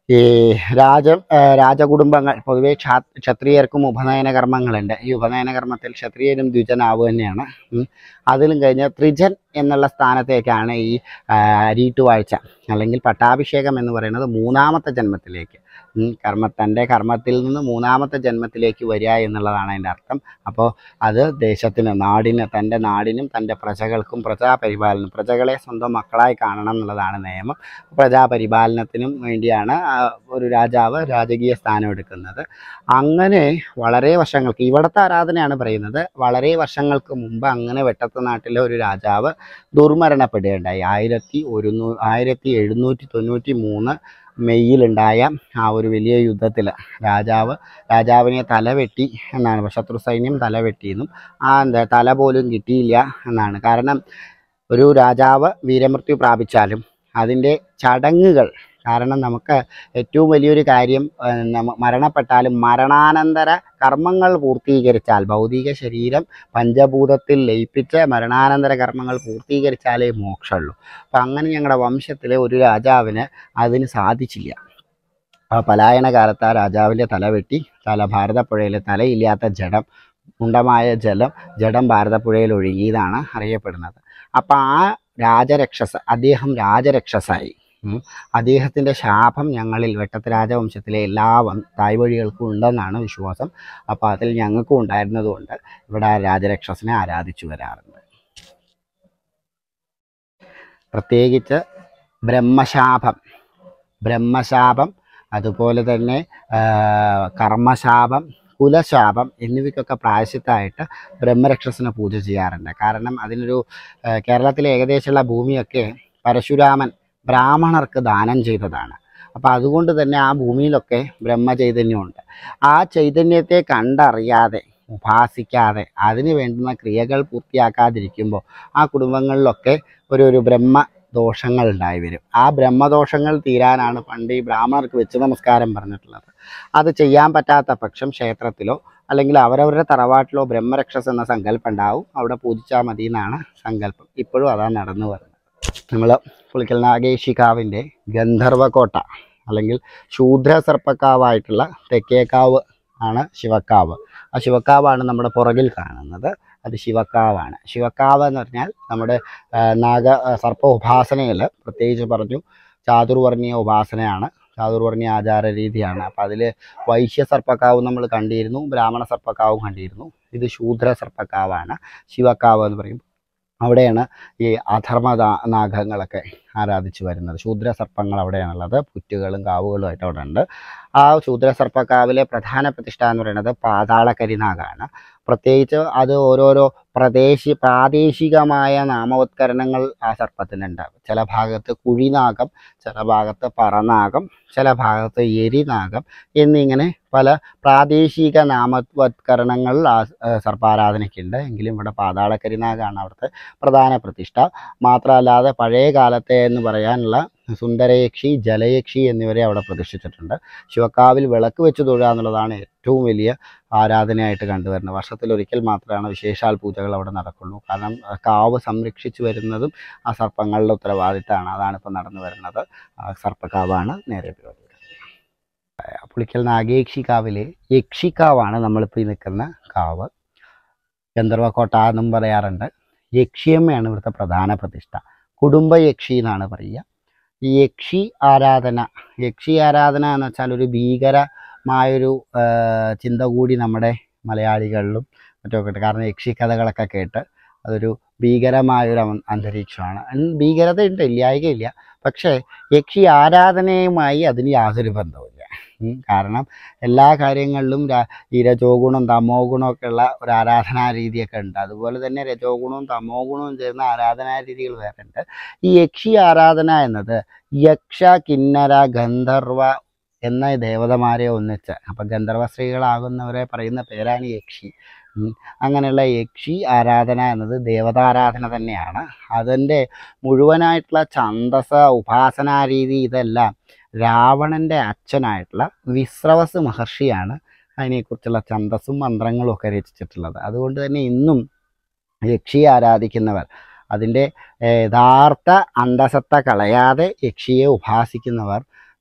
ഈ രാജ ആ, രാജകുടുംബങ്ങൾ പൊതുവെ ക്ഷാ- ക്ഷത്രിയർക്കും ഉപനയന കർമ്മങ്ങളുണ്ട് ഈ ഉപനയന കർമ്മത്തിൽ ക്ഷത്രിയനും ദ്വിജനാവ് തന്നെയാണ് ഉം. അതിലും കഴിഞ്ഞ് ത്രിജൻ എന്നുള്ള സ്ഥാനത്തേക്കാണ് ഈ ആ, അരീട്ടുവാഴ്ച അല്ലെങ്കിൽ പട്ടാഭിഷേകം എന്ന് പറയുന്നത് മൂന്നാമത്തെ ജന്മത്തിലേക്ക് ഉം, കർമ്മ തൻ്റെ കർമ്മത്തിൽ നിന്ന് മൂന്നാമത്തെ ജന്മത്തിലേക്ക് വരിക എന്നുള്ളതാണ് അതിൻ്റെ അർത്ഥം അപ്പോൾ അത് ദേശത്തിന് നാടിന് തൻ്റെ നാടിനും തൻ്റെ പ്രജകൾക്കും പ്രജാപരിപാലനം പ്രജകളെ സ്വന്തം മക്കളായി കാണണം എന്നുള്ളതാണ് നിയമം പ്രജാപരിപാലനത്തിനും വേണ്ടിയാണ് ആ, ഒരു രാജാവ് രാജകീയ സ്ഥാനം എടുക്കുന്നത് അങ്ങനെ വളരെ വർഷങ്ങൾക്ക് ഇവിടുത്തെ ആരാധനയാണ് പറയുന്നത് വളരെ വർഷങ്ങൾക്ക് മുമ്പ് അങ്ങനെ വെട്ടത്ത് നാട്ടിലെ ഒരു രാജാവ് ദുർമരണപ്പെടുകയുണ്ടായി ആയിരത്തി ഒരുന്നൂ ആയിരത്തി എഴുന്നൂറ്റി തൊണ്ണൂറ്റി മൂന്ന് മെയ്യിലുണ്ടായ ആ ഒരു വലിയ യുദ്ധത്തിൽ രാജാവ് രാജാവിനെ തലവെട്ടി എന്നാണ് ശത്രു സൈന്യം തലവെട്ടിയെന്നും ആ എന്താ തല പോലും കിട്ടിയില്ല എന്നാണ് കാരണം ഒരു രാജാവ് വീരമൃത്യു പ്രാപിച്ചാലും അതിൻ്റെ ചടങ്ങുകൾ കാരണം നമുക്ക് ഏറ്റവും വലിയൊരു കാര്യം ആ, നമ്മ- മരണപ്പെട്ടാലും മരണാനന്തര കർമ്മങ്ങൾ പൂർത്തീകരിച്ചാൽ ഭൗതിക ശരീരം പഞ്ചഭൂതത്തിൽ ലയിപ്പിച്ച് മരണാനന്തര കർമ്മങ്ങൾ പൂർത്തീകരിച്ചാലേ മോക്ഷമുള്ളൂ അപ്പം അങ്ങനെ ഞങ്ങളുടെ വംശത്തിലെ ഒരു രാജാവിന് അതിന് സാധിച്ചില്ല ആ പലായന കാലത്ത് ആ രാജാവിൻ്റെ തല വെട്ടി തല ഭാരതപ്പുഴയിലെ തലയില്ലാത്ത ജഡം ഉണ്ടമായ ജലം ജഡം ഭാരതപ്പുഴയിൽ ഒഴുകിയതാണ് അറിയപ്പെടുന്നത് അപ്പം ആ രാജരക്ഷസ് അദ്ദേഹം രാജരക്ഷസായി ഉം. അദ്ദേഹത്തിൻ്റെ ശാപം ഞങ്ങളിൽ വെട്ടത്ത് രാജവംശത്തിലെ എല്ലാ വം തായ്വഴികൾക്കും ഉണ്ടെന്നാണ് വിശ്വാസം അപ്പോൾ അതിൽ ഞങ്ങൾക്കും ഉണ്ടായിരുന്നതുകൊണ്ട് ഇവിടെ ആ രാജരക്ഷസിനെ ആരാധിച്ചു വരാറുണ്ട് പ്രത്യേകിച്ച് ബ്രഹ്മശാപം ബ്രഹ്മശാപം അതുപോലെ തന്നെ ആ, കർമ്മശാപം കുലശാപം എന്നിവയ്ക്കൊക്കെ പ്രായശ്ചിത്തമായിട്ട് ബ്രഹ്മരക്ഷസിനെ പൂജ ചെയ്യാറുണ്ട് കാരണം അതിനൊരു ആ, കേരളത്തിലെ ഏകദേശമുള്ള ഭൂമിയൊക്കെ പരശുരാമൻ ബ്രാഹ്മണർക്ക് ദാനം ചെയ്തതാണ് അപ്പോൾ അതുകൊണ്ട് തന്നെ ആ ഭൂമിയിലൊക്കെ ബ്രഹ്മചൈതന്യമുണ്ട് ആ ചൈതന്യത്തെ കണ്ടറിയാതെ ഉപാസിക്കാതെ അതിന് വേണ്ടുന്ന ക്രിയകൾ പൂർത്തിയാക്കാതിരിക്കുമ്പോൾ ആ കുടുംബങ്ങളിലൊക്കെ ഒരു ഒരു ബ്രഹ്മ ദോഷങ്ങൾ ഉണ്ടായി വരും ആ ബ്രഹ്മദോഷങ്ങൾ തീരാനാണ് പണ്ട് ഈ ബ്രാഹ്മണർക്ക് വെച്ച് നമസ്കാരം പറഞ്ഞിട്ടുള്ളത് അത് ചെയ്യാൻ പറ്റാത്ത പക്ഷം ക്ഷേത്രത്തിലോ അല്ലെങ്കിൽ അവരവരുടെ തറവാട്ടിലോ ബ്രഹ്മരക്ഷസ് എന്ന സങ്കല്പം ഉണ്ടാവും അവിടെ പൂജിച്ചാൽ മതി എന്നാണ് സങ്കല്പം ഇപ്പോഴും അതാണ് നടന്നു വരുന്നത് നമ്മൾ പുളിക്കൽ നാഗേശികാവിൻ്റെ ഗന്ധർവകോട്ട അല്ലെങ്കിൽ ശൂദ്ര സർപ്പക്കാവായിട്ടുള്ള തെക്കേക്കാവ് ആണ് ശിവക്കാവ് ആ ശിവക്കാവാണ് നമ്മുടെ പുറകിൽ കാണുന്നത് അത് ശിവക്കാവാണ് ശിവക്കാവ് എന്ന് പറഞ്ഞാൽ നമ്മുടെ ആ, നാഗ ആ, സർപ്പ ഉപാസനയിൽ പ്രത്യേകിച്ച് പറഞ്ഞു ചാതുർവർണ്ണീയ ഉപാസനയാണ് ചാതുർവർണ്ണീയ ആചാര രീതിയാണ് അപ്പം അതിൽ വൈശ്യ സർപ്പക്കാവ് നമ്മൾ കണ്ടിരുന്നു ബ്രാഹ്മണ സർപ്പക്കാവും കണ്ടിരുന്നു ഇത് ശൂദ്ര സർപ്പക്കാവാണ് ശിവക്കാവ് എന്ന് പറയും അവിടെയാണ് ഈ അധർമ്മ ദാ- നാഗങ്ങളൊക്കെ ആരാധിച്ചു വരുന്നത് ശൂദ്ര സർപ്പങ്ങൾ അവിടെയാണുള്ളത് പുറ്റുകളും കാവുകളുമായിട്ട് അവിടെ ഉണ്ട് ആ ശൂദ്ര സർപ്പക്കാവിലെ പ്രധാന പ്രതിഷ്ഠ എന്ന് പറയുന്നത് പാതാളക്കരിനാഗാണ് പ്രത്യേകിച്ച് അത് ഓരോരോ പ്രദേശി പ്രാദേശികമായ നാമോത്കരണങ്ങൾ ആ സർപ്പത്തിനുണ്ട് ചില ഭാഗത്ത് കുഴിനാഗം ചില ഭാഗത്ത് പറനാഗം ചില ഭാഗത്ത് എരിനാഗം എന്നിങ്ങനെ പല പ്രാദേശിക നാമവത്കരണങ്ങൾ ആ ആ, സർപ്പാരാധനയ്ക്കുണ്ട് എങ്കിലും ഇവിടെ പാതാളക്കരിനാഗാണ് അവിടുത്തെ പ്രധാന പ്രതിഷ്ഠ മാത്രമല്ലാതെ പഴയ കാലത്തെ എന്ന് പറയാനുള്ള സുന്ദരയക്ഷി ജലയക്ഷി എന്നിവരെ അവിടെ പ്രതിഷ്ഠിച്ചിട്ടുണ്ട് ശിവക്കാവിൽ വിളക്ക് വെച്ച് തൊഴുക എന്നുള്ളതാണ് ഏറ്റവും വലിയ ആരാധനയായിട്ട് കണ്ടുവരുന്നത് വർഷത്തിൽ ഒരിക്കൽ മാത്രമാണ് വിശേഷാൽ പൂജകൾ അവിടെ നടക്കുള്ളൂ കാരണം ആ, കാവ് സംരക്ഷിച്ചു വരുന്നതും ആ സർപ്പങ്ങളുടെ ഉത്തരവാദിത്തമാണ് അതാണ് ഇപ്പോൾ നടന്നു വരുന്നത് ആ സർപ്പക്കാവാണ് നേരെ പരിപാടി പുളിക്കൽ നാഗേക്ഷിക്കാവിലെ യക്ഷിക്കാവാണ് നമ്മളിപ്പോൾ ഈ നിൽക്കുന്ന കാവ് ഗന്ധർവക്കോട്ട എന്നും പറയാറുണ്ട് യക്ഷിയമ്മയാണ് ഇവിടുത്തെ പ്രധാന പ്രതിഷ്ഠ കുടുംബ യക്ഷി എന്നാണ് പറയുക ഈ യക്ഷി ആരാധന യക്ഷി ആരാധന എന്ന് വെച്ചാൽ ഒരു ഭീകരമായൊരു ആ, ചിന്ത കൂടി നമ്മുടെ മലയാളികളിലും മറ്റൊക്കെ ഉണ്ട് കാരണം യക്ഷി കഥകളൊക്കെ കേട്ട് അതൊരു ഭീകരമായൊരു അമ- അന്തരീക്ഷമാണ് ഉം, ഭീകരതയുണ്ട് ഇല്ലായികയില്ല പക്ഷേ യക്ഷി ആരാധനയുമായി അതിന് യാതൊരു ബന്ധവുമില്ല ഉം, കാരണം എല്ലാ കാര്യങ്ങളിലും രാ- ഈ രജോ ഗുണം തമോ ഗുണമൊക്കെ ഉള്ള ഒരു ആരാധനാ രീതിയൊക്കെ ഉണ്ട് അതുപോലെ തന്നെ രജോ ഗുണവും തമോ ഗുണവും ചേർന്ന ആരാധനാ രീതികൾ വേറെ ഉണ്ട് ഈ യക്ഷി ആരാധന എന്നത് യക്ഷ കിന്നര ഗന്ധർവ എന്ന ദേവതമാരെ ഒന്നിച്ച് അപ്പം ഗന്ധർവ സ്ത്രീകളാകുന്നവരെ പറയുന്ന പേരാണ് യക്ഷി ഉം. അങ്ങനെയുള്ള യക്ഷി ആരാധന എന്നത് ദേവതാരാധന തന്നെയാണ് അതിൻ്റെ മുഴുവനായിട്ടുള്ള ഛന്ദസ് ഉപാസനാ രീതി ഇതെല്ലാം രാവണൻ്റെ അച്ഛനായിട്ടുള്ള വിശ്രവസ് മഹർഷിയാണ് അതിനെക്കുറിച്ചുള്ള ഛന്ദസ്സും മന്ത്രങ്ങളും ഒക്കെ രചിച്ചിട്ടുള്ളത് അതുകൊണ്ട് തന്നെ ഇന്നും യക്ഷിയെ ആരാധിക്കുന്നവർ അതിൻ്റെ ഏഹ്, യഥാർത്ഥ അന്തസത്ത കളയാതെ യക്ഷിയെ ഉപാസിക്കുന്നവർ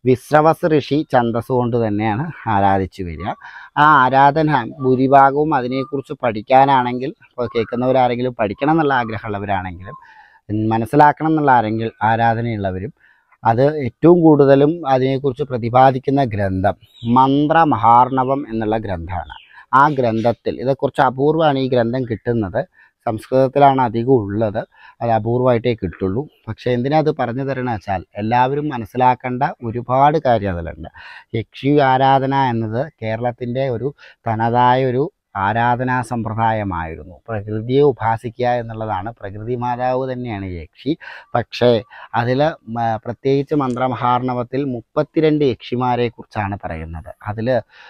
വിശ്രവസ് ഋഷി ഛന്തസ് കൊണ്ട് തന്നെയാണ് ആരാധിച്ചു വരിക ആ ആരാധന ഭൂരിഭാഗവും അതിനെക്കുറിച്ച് പഠിക്കാനാണെങ്കിൽ ഇപ്പോൾ കേൾക്കുന്നവരാരെങ്കിലും പഠിക്കണം എന്നുള്ള ആഗ്രഹമുള്ളവരാണെങ്കിലും ഉം, മനസ്സിലാക്കണം എന്നുള്ള ആരെങ്കിലും ആരാധനയുള്ളവരും അത് ഏറ്റവും കൂടുതലും അതിനെക്കുറിച്ച് പ്രതിപാദിക്കുന്ന ഗ്രന്ഥം മന്ത്രമഹാർണവം എന്നുള്ള ഗ്രന്ഥമാണ് ആ ഗ്രന്ഥത്തിൽ ഇതേക്കുറിച്ച് അപൂർവമാണ് ഈ ഗ്രന്ഥം കിട്ടുന്നത് സംസ്കൃതത്തിലാണ് അധികം ഉള്ളത് അത് അപൂർവമായിട്ടേ കിട്ടുള്ളൂ പക്ഷേ എന്തിനാ അത് പറഞ്ഞു തരണമെന്ന് വെച്ചാൽ എല്ലാവരും മനസ്സിലാക്കേണ്ട ഒരുപാട് കാര്യം അതിലുണ്ട് യക്ഷി ആരാധന എന്നത് കേരളത്തിൻ്റെ ഒരു തനതായ ഒരു ആരാധനാ സമ്പ്രദായമായിരുന്നു പ്രകൃതിയെ ഉപാസിക്കുക എന്നുള്ളതാണ് പ്രകൃതി മാതാവ് തന്നെയാണ് യക്ഷി പക്ഷേ അതിൽ പ്രത്യേകിച്ച് മന്ത്രമഹാർണവത്തിൽ മുപ്പത്തിരണ്ട് യക്ഷിമാരെ കുറിച്ചാണ് പറയുന്നത് അതിൽ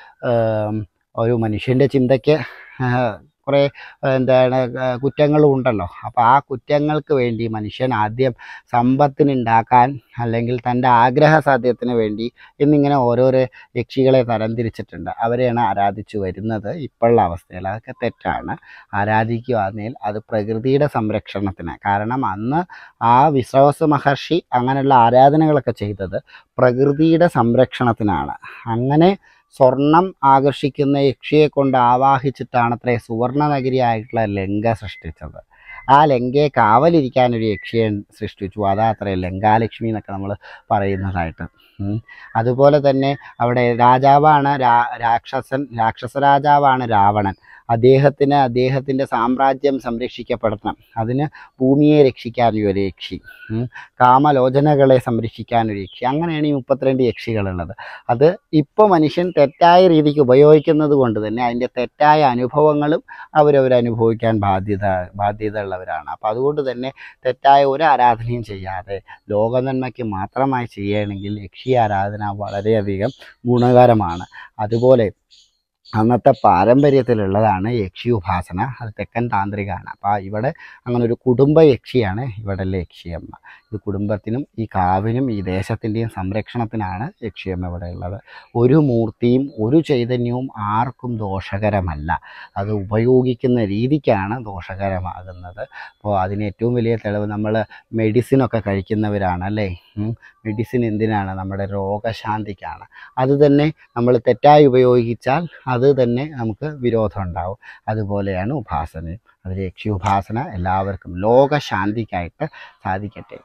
ഒരു മനുഷ്യൻ്റെ ചിന്തയ്ക്ക് കുറേ എന്താണ് കുറ്റങ്ങളും ഉണ്ടല്ലോ അപ്പോൾ ആ കുറ്റങ്ങൾക്ക് വേണ്ടി മനുഷ്യൻ ആദ്യം സമ്പത്തിനുണ്ടാക്കാൻ അല്ലെങ്കിൽ തൻ്റെ ആഗ്രഹ സാധ്യത്തിന് വേണ്ടി എന്നിങ്ങനെ ഓരോരോ യക്ഷികളെ തരംതിരിച്ചിട്ടുണ്ട് അവരെയാണ് ആരാധിച്ചു വരുന്നത് ഇപ്പോഴുള്ള അവസ്ഥയിൽ അതൊക്കെ തെറ്റാണ് ആരാധിക്കുകയാണെങ്കിൽ അത് പ്രകൃതിയുടെ സംരക്ഷണത്തിന് കാരണം അന്ന് ആ വിശ്രവസ മഹർഷി അങ്ങനെയുള്ള ആരാധനകളൊക്കെ ചെയ്തത് പ്രകൃതിയുടെ സംരക്ഷണത്തിനാണ് അങ്ങനെ സ്വർണം ആകർഷിക്കുന്ന യക്ഷിയെ കൊണ്ട് ആവാഹിച്ചിട്ടാണ് അത്രേ സുവർണ നഗരിയായിട്ടുള്ള ലങ്ക സൃഷ്ടിച്ചത് ആ ലങ്കയെ കാവലിരിക്കാൻ ഒരു യക്ഷിയെ സൃഷ്ടിച്ചു അതാ അത്രേ ലങ്കാലക്ഷ്മി എന്നൊക്കെ നമ്മൾ പറയുന്നതായിട്ട് ഉം. അതുപോലെ തന്നെ അവിടെ രാജാവാണ് രാ രാക്ഷസൻ രാക്ഷസ രാജാവാണ് രാവണൻ അദ്ദേഹത്തിന് അദ്ദേഹത്തിൻ്റെ സാമ്രാജ്യം സംരക്ഷിക്കപ്പെടണം അതിന് ഭൂമിയെ രക്ഷിക്കാൻ ഒരു യക്ഷി ഉം. കാമലോചനകളെ സംരക്ഷിക്കാൻ ഒരു യക്ഷി അങ്ങനെയാണ് ഈ മുപ്പത്തിരണ്ട് യക്ഷികളുള്ളത് അത് ഇപ്പോൾ മനുഷ്യൻ തെറ്റായ രീതിക്ക് ഉപയോഗിക്കുന്നത് കൊണ്ട് തന്നെ അതിൻ്റെ തെറ്റായ അനുഭവങ്ങളും അവരവർ അനുഭവിക്കാൻ ബാധ്യത ബാധ്യത ഉള്ളവരാണ് അപ്പോൾ അതുകൊണ്ട് തന്നെ തെറ്റായ ഒരു ആരാധനയും ചെയ്യാതെ ലോകനന്മയ്ക്ക് മാത്രമായി ചെയ്യണമെങ്കിൽ യക്ഷി ആരാധന വളരെയധികം ഗുണകരമാണ് അതുപോലെ അന്നത്തെ പാരമ്പര്യത്തിലുള്ളതാണ് യക്ഷി ഉപാസന അത് തെക്കൻ താന്ത്രികമാണ് അപ്പോൾ ഇവിടെ അങ്ങനെ ഒരു കുടുംബ യക്ഷിയാണ് ഇവിടെയുള്ള യക്ഷിയമ്മ ഇത് കുടുംബത്തിനും ഈ കാവിനും ഈ ദേശത്തിൻ്റെയും സംരക്ഷണത്തിനാണ് യക്ഷിയമ്മ ഇവിടെ ഉള്ളത് ഒരു മൂർത്തിയും ഒരു ചൈതന്യവും ആർക്കും ദോഷകരമല്ല അത് ഉപയോഗിക്കുന്ന രീതിക്കാണ് ദോഷകരമാകുന്നത് അപ്പോൾ അതിന് ഏറ്റവും വലിയ തെളിവ് നമ്മൾ മെഡിസിനൊക്കെ കഴിക്കുന്നവരാണ് അല്ലേ മെഡിസിൻ എന്തിനാണ് നമ്മുടെ രോഗശാന്തിക്കാണ് അത് തന്നെ നമ്മൾ തെറ്റായി ഉപയോഗിച്ചാൽ അത് തന്നെ നമുക്ക് വിരോധം ഉണ്ടാവും അതുപോലെയാണ് ഉപാസന അതിൽ യക്ഷി ഉപാസന എല്ലാവർക്കും ലോകശാന്തിക്കായിട്ട് സാധിക്കട്ടെ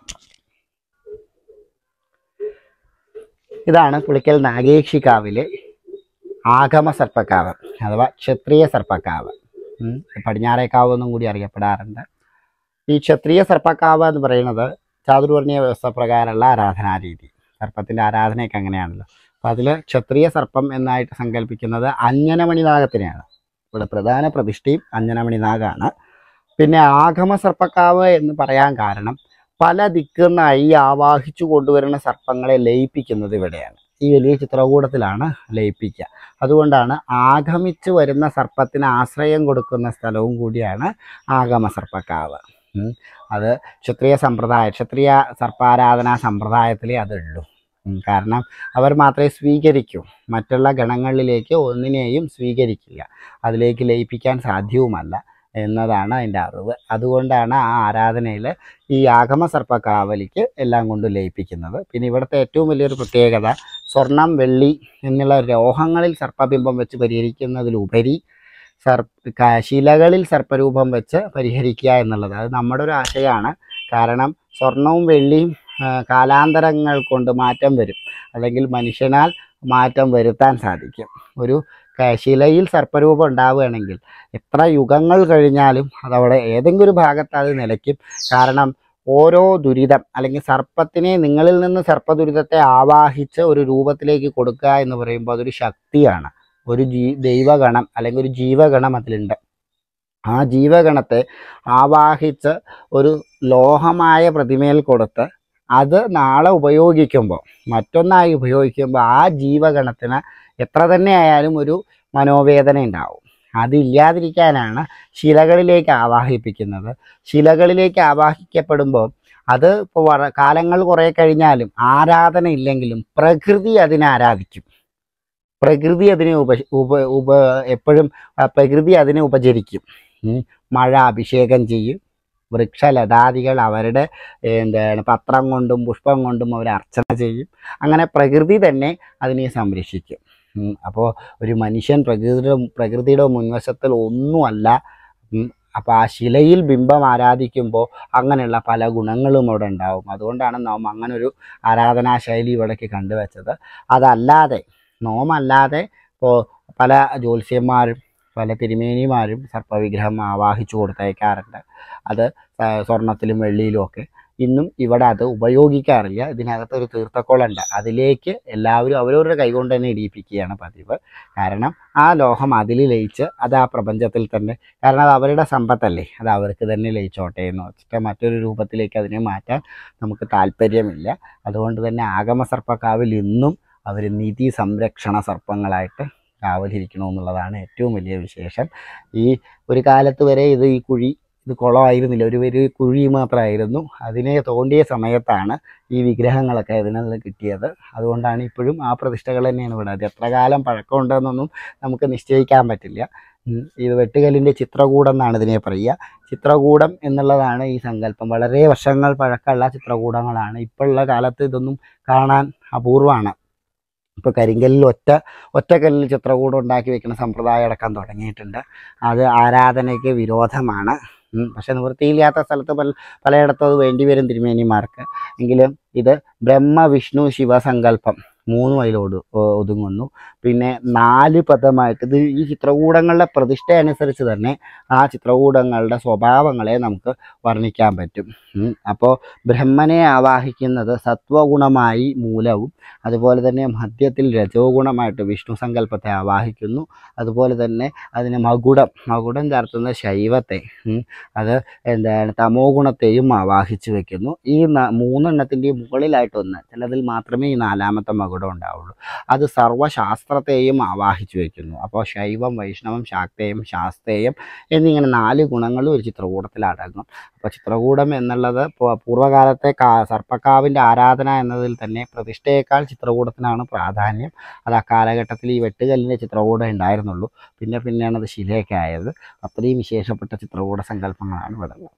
ഇതാണ് പുളിക്കൽ നാഗേക്ഷിക്കാവിലെ ആഗമ സർപ്പക്കാവ് അഥവാ ക്ഷത്രിയ സർപ്പക്കാവ് ഉം. പടിഞ്ഞാറേക്കാവ് എന്നും കൂടി അറിയപ്പെടാറുണ്ട് ഈ ക്ഷത്രിയ സർപ്പക്കാവ് എന്ന് പറയുന്നത് ചാതുർവർണ്ണീയ വ്യവസ്ഥ പ്രകാരമുള്ള ആരാധനാരീതി സർപ്പത്തിൻ്റെ ആരാധനയൊക്കെ അങ്ങനെയാണല്ലോ അപ്പോൾ അതിൽ ക്ഷത്രിയ സർപ്പം എന്നായിട്ട് സങ്കല്പിക്കുന്നത് അഞ്ജനമണി നാഗത്തിനെയാണ് ഇവിടെ പ്രധാന പ്രതിഷ്ഠയും അഞ്ജനമണി നാഗാണ് പിന്നെ ആഗമ സർപ്പക്കാവ് എന്ന് പറയാൻ കാരണം പല ദിക്കുന്നായി ആവാഹിച്ചു കൊണ്ടുവരുന്ന സർപ്പങ്ങളെ ലയിപ്പിക്കുന്നത് ഇവിടെയാണ് ഈ വലിയ ചിത്രകൂടത്തിലാണ് ലയിപ്പിക്കുക അതുകൊണ്ടാണ് ആഗമിച്ചു വരുന്ന സർപ്പത്തിന് ആശ്രയം കൊടുക്കുന്ന സ്ഥലവും കൂടിയാണ് ആഗമ സർപ്പക്കാവ് ഉം. അത് ക്ഷത്രിയ സമ്പ്രദായം ക്ഷത്രിയ സർപ്പാരാധനാ സമ്പ്രദായത്തിലേ അതുള്ളൂ ഉം. കാരണം അവർ മാത്രമേ സ്വീകരിക്കൂ മറ്റുള്ള ഗണങ്ങളിലേക്ക് ഒന്നിനെയും സ്വീകരിക്കില്ല അതിലേക്ക് ലയിപ്പിക്കാൻ സാധ്യവുമല്ല എന്നതാണ് അതിൻ്റെ അറിവ് അതുകൊണ്ടാണ് ആ ആരാധനയിൽ ഈ ആഗമ സർപ്പക്കാവലിക്ക് എല്ലാം കൊണ്ട് ലയിപ്പിക്കുന്നത് പിന്നെ ഇവിടുത്തെ ഏറ്റവും വലിയൊരു പ്രത്യേകത സ്വർണം വെള്ളി എന്നുള്ള ലോഹങ്ങളിൽ സർപ്പബിംബം വെച്ച് പരിഹരിക്കുന്നതിലുപരി സർപ്പ ക- ശിലകളിൽ സർപ്പരൂപം വെച്ച് പരിഹരിക്കുക എന്നുള്ളത് അത് നമ്മുടെ ഒരു ആശയമാണ് കാരണം സ്വർണവും വെള്ളിയും ആ, കാലാന്തരങ്ങൾ കൊണ്ട് മാറ്റം വരും അല്ലെങ്കിൽ മനുഷ്യനാൽ മാറ്റം വരുത്താൻ സാധിക്കും ഒരു ക- ശിലയിൽ സർപ്പരൂപം ഉണ്ടാവുകയാണെങ്കിൽ എത്ര യുഗങ്ങൾ കഴിഞ്ഞാലും അതവിടെ ഏതെങ്കിലും ഒരു ഭാഗത്ത് അത് നിലയ്ക്കും കാരണം ഓരോ ദുരിതം അല്ലെങ്കിൽ സർപ്പത്തിനെ നിങ്ങളിൽ നിന്ന് സർപ്പദുരിതത്തെ ആവാഹിച്ച് ഒരു രൂപത്തിലേക്ക് കൊടുക്കുക എന്ന് പറയുമ്പോൾ അതൊരു ശക്തിയാണ് ഒരു ജീ ദൈവഗണം അല്ലെങ്കിൽ ഒരു ജീവഗണം അതിലുണ്ട് ആ ജീവഗണത്തെ ആവാഹിച്ച് ഒരു ലോഹമായ പ്രതിമയിൽ കൊടുത്ത് അത് നാളെ ഉപയോഗിക്കുമ്പോൾ മറ്റൊന്നായി ഉപയോഗിക്കുമ്പോൾ ആ ജീവഗണത്തിന് എത്ര തന്നെ ആയാലും ഒരു മനോവേദന ഉണ്ടാവും അതില്ലാതിരിക്കാനാണ് ശിലകളിലേക്ക് ആവാഹിപ്പിക്കുന്നത് ശിലകളിലേക്ക് ആവാഹിക്കപ്പെടുമ്പോൾ അത് ഇപ്പോൾ വറ കാലങ്ങൾ കുറേ കഴിഞ്ഞാലും ആരാധന ഇല്ലെങ്കിലും പ്രകൃതി അതിനെ ആരാധിക്കും പ്രകൃതി അതിനെ ഉപ ഉപ ഉപ എപ്പോഴും ആ പ്രകൃതി അതിനെ ഉപചരിക്കും ഉം. മഴ അഭിഷേകം ചെയ്യും വൃക്ഷലതാദികൾ അവരുടെ എന്താണ് പത്രം കൊണ്ടും പുഷ്പം കൊണ്ടും അവർ അർച്ചന ചെയ്യും അങ്ങനെ പ്രകൃതി തന്നെ അതിനെ സംരക്ഷിക്കും അപ്പോൾ ഒരു മനുഷ്യൻ പ്രകൃതിയുടെ പ്രകൃതിയുടെ മുൻവശത്തിൽ ഒന്നുമല്ല അപ്പോൾ ആ ശിലയിൽ ബിംബം ആരാധിക്കുമ്പോൾ അങ്ങനെയുള്ള പല ഗുണങ്ങളും അവിടെ ഉണ്ടാവും അതുകൊണ്ടാണ് നാം അങ്ങനെ ഒരു ആരാധനാശൈലി ഇവിടേക്ക് കണ്ടുവച്ചത് അതല്ലാതെ നോമല്ലാതെ ഇപ്പോൾ പല ജ്യോത്സ്യന്മാരും പല തിരുമേനിമാരും സർപ്പവിഗ്രഹം ആവാഹിച്ചു കൊടുത്തയക്കാറുണ്ട് അത് സ- സ്വർണത്തിലും വെള്ളിയിലും ഒക്കെ ഇന്നും ഇവിടെ അത് ഉപയോഗിക്കാറില്ല ഇതിനകത്ത് ഒരു തീർത്ഥക്കുളമുണ്ട് അതിലേക്ക് എല്ലാവരും അവരവരുടെ കൈകൊണ്ട് തന്നെ ഇടിയിപ്പിക്കുകയാണ് പതിവ് കാരണം ആ ലോഹം അതിൽ ലയിച്ച് അത് ആ പ്രപഞ്ചത്തിൽ തന്നെ കാരണം അത് അവരുടെ സമ്പത്തല്ലേ അത് അവർക്ക് തന്നെ ലയിച്ചോട്ടെ എന്ന് വെച്ചിട്ട് മറ്റൊരു രൂപത്തിലേക്ക് അതിനെ മാറ്റാൻ നമുക്ക് താല്പര്യമില്ല അതുകൊണ്ട് തന്നെ ആഗമ സർപ്പക്കാവിൽ ഇന്നും അവർ നിധി സംരക്ഷണ സർപ്പങ്ങളായിട്ട് കാവലിരിക്കണമെന്നുള്ളതാണ് ഏറ്റവും വലിയ വിശേഷം ഈ ഒരു കാലത്ത് വരെ ഇത് ഈ കുഴി ഇത് കുളമായിരുന്നില്ല ഒരു ഒരു കുഴി മാത്രമായിരുന്നു അതിനെ തോണ്ടിയ സമയത്താണ് ഈ വിഗ്രഹങ്ങളൊക്കെ അതിനുള്ള കിട്ടിയത് അതുകൊണ്ടാണ് ഇപ്പോഴും ആ പ്രതിഷ്ഠകൾ തന്നെയാണ് ഇവിടെ അത് എത്ര കാലം പഴക്കമുണ്ടെന്നൊന്നും നമുക്ക് നിശ്ചയിക്കാൻ പറ്റില്ല ഉം, ഇത് വെട്ടുകല്ലിൻ്റെ ചിത്രകൂടം എന്നാണ് ഇതിനെ പറയുക ചിത്രകൂടം എന്നുള്ളതാണ് ഈ സങ്കല്പം വളരെ വർഷങ്ങൾ പഴക്കമുള്ള ചിത്രകൂടങ്ങളാണ് ഇപ്പോഴുള്ള കാലത്ത് ഇതൊന്നും കാണാൻ അപൂർവമാണ് ഇപ്പോൾ കരിങ്കല്ലിൽ ഒറ്റ ഒറ്റക്കല്ലിൽ ചിത്രകൂടം ഉണ്ടാക്കി വെക്കുന്ന സമ്പ്രദായം അടക്കം തുടങ്ങിയിട്ടുണ്ട് അത് ആരാധനയ്ക്ക് വിരോധമാണ് ഉം, പക്ഷെ നിവൃത്തിയില്ലാത്ത സ്ഥലത്ത് പല പലയിടത്തും അത് വേണ്ടി വരും തിരുമേനിമാർക്ക് എങ്കിലും ഇത് ബ്രഹ്മ വിഷ്ണു ശിവസങ്കല്പം മൂന്നും അതിലോട് ഒതുങ്ങുന്നു പിന്നെ നാല് പദമായിട്ട് ഇത് ഈ ചിത്രകൂടങ്ങളുടെ പ്രതിഷ്ഠ അനുസരിച്ച് തന്നെ ആ ചിത്രകൂടങ്ങളുടെ സ്വഭാവങ്ങളെ നമുക്ക് വർണ്ണിക്കാൻ പറ്റും അപ്പോൾ ബ്രഹ്മനെ ആവാഹിക്കുന്നത് സത്വഗുണമായി മൂലവും അതുപോലെ തന്നെ മധ്യത്തിൽ രജോ ഗുണമായിട്ട് വിഷ്ണു സങ്കല്പത്തെ ആവാഹിക്കുന്നു അതുപോലെ തന്നെ അതിന് മകുടം മകുടം ചേർത്തുന്ന ശൈവത്തെ ഉം, അത് എന്താണ് തമോ ഗുണത്തെയും ആവാഹിച്ചു വെക്കുന്നു ഈ ന- മൂന്നെണ്ണത്തിൻ്റെയും മുകളിലായിട്ടൊന്ന് ചിലതിൽ മാത്രമേ ഈ നാലാമത്തെ മകുടം ഉണ്ടാവുള്ളൂ അത് സർവ്വശാസ്ത്രത്തെയും ആവാഹിച്ചു വെക്കുന്നു അപ്പോൾ ശൈവം വൈഷ്ണവം ശാക്തേയം ശാസ്തേയം എന്നിങ്ങനെ നാല് ഗുണങ്ങളും ഒരു ചിത്രകൂടത്തിൽ അടങ്ങും അപ്പോൾ ചിത്രകൂടം എന്നുള്ളത് പൂ- പൂർവ്വകാലത്തെ കാ സർപ്പക്കാവിൻ്റെ ആരാധന എന്നതിൽ തന്നെ പ്രതിഷ്ഠയേക്കാൾ ചിത്രകൂടത്തിനാണ് പ്രാധാന്യം അത് ആ കാലഘട്ടത്തിൽ ഈ വെട്ടുകല്ലിൻ്റെ ചിത്രകൂടം ഉണ്ടായിരുന്നുള്ളൂ പിന്നെ പിന്നെയാണ് അത് ശിലയൊക്കെ ആയത് അത്രയും വിശേഷപ്പെട്ട ചിത്രകൂട സങ്കല്പങ്ങളാണ് ഇവിടെ ഉള്ളത്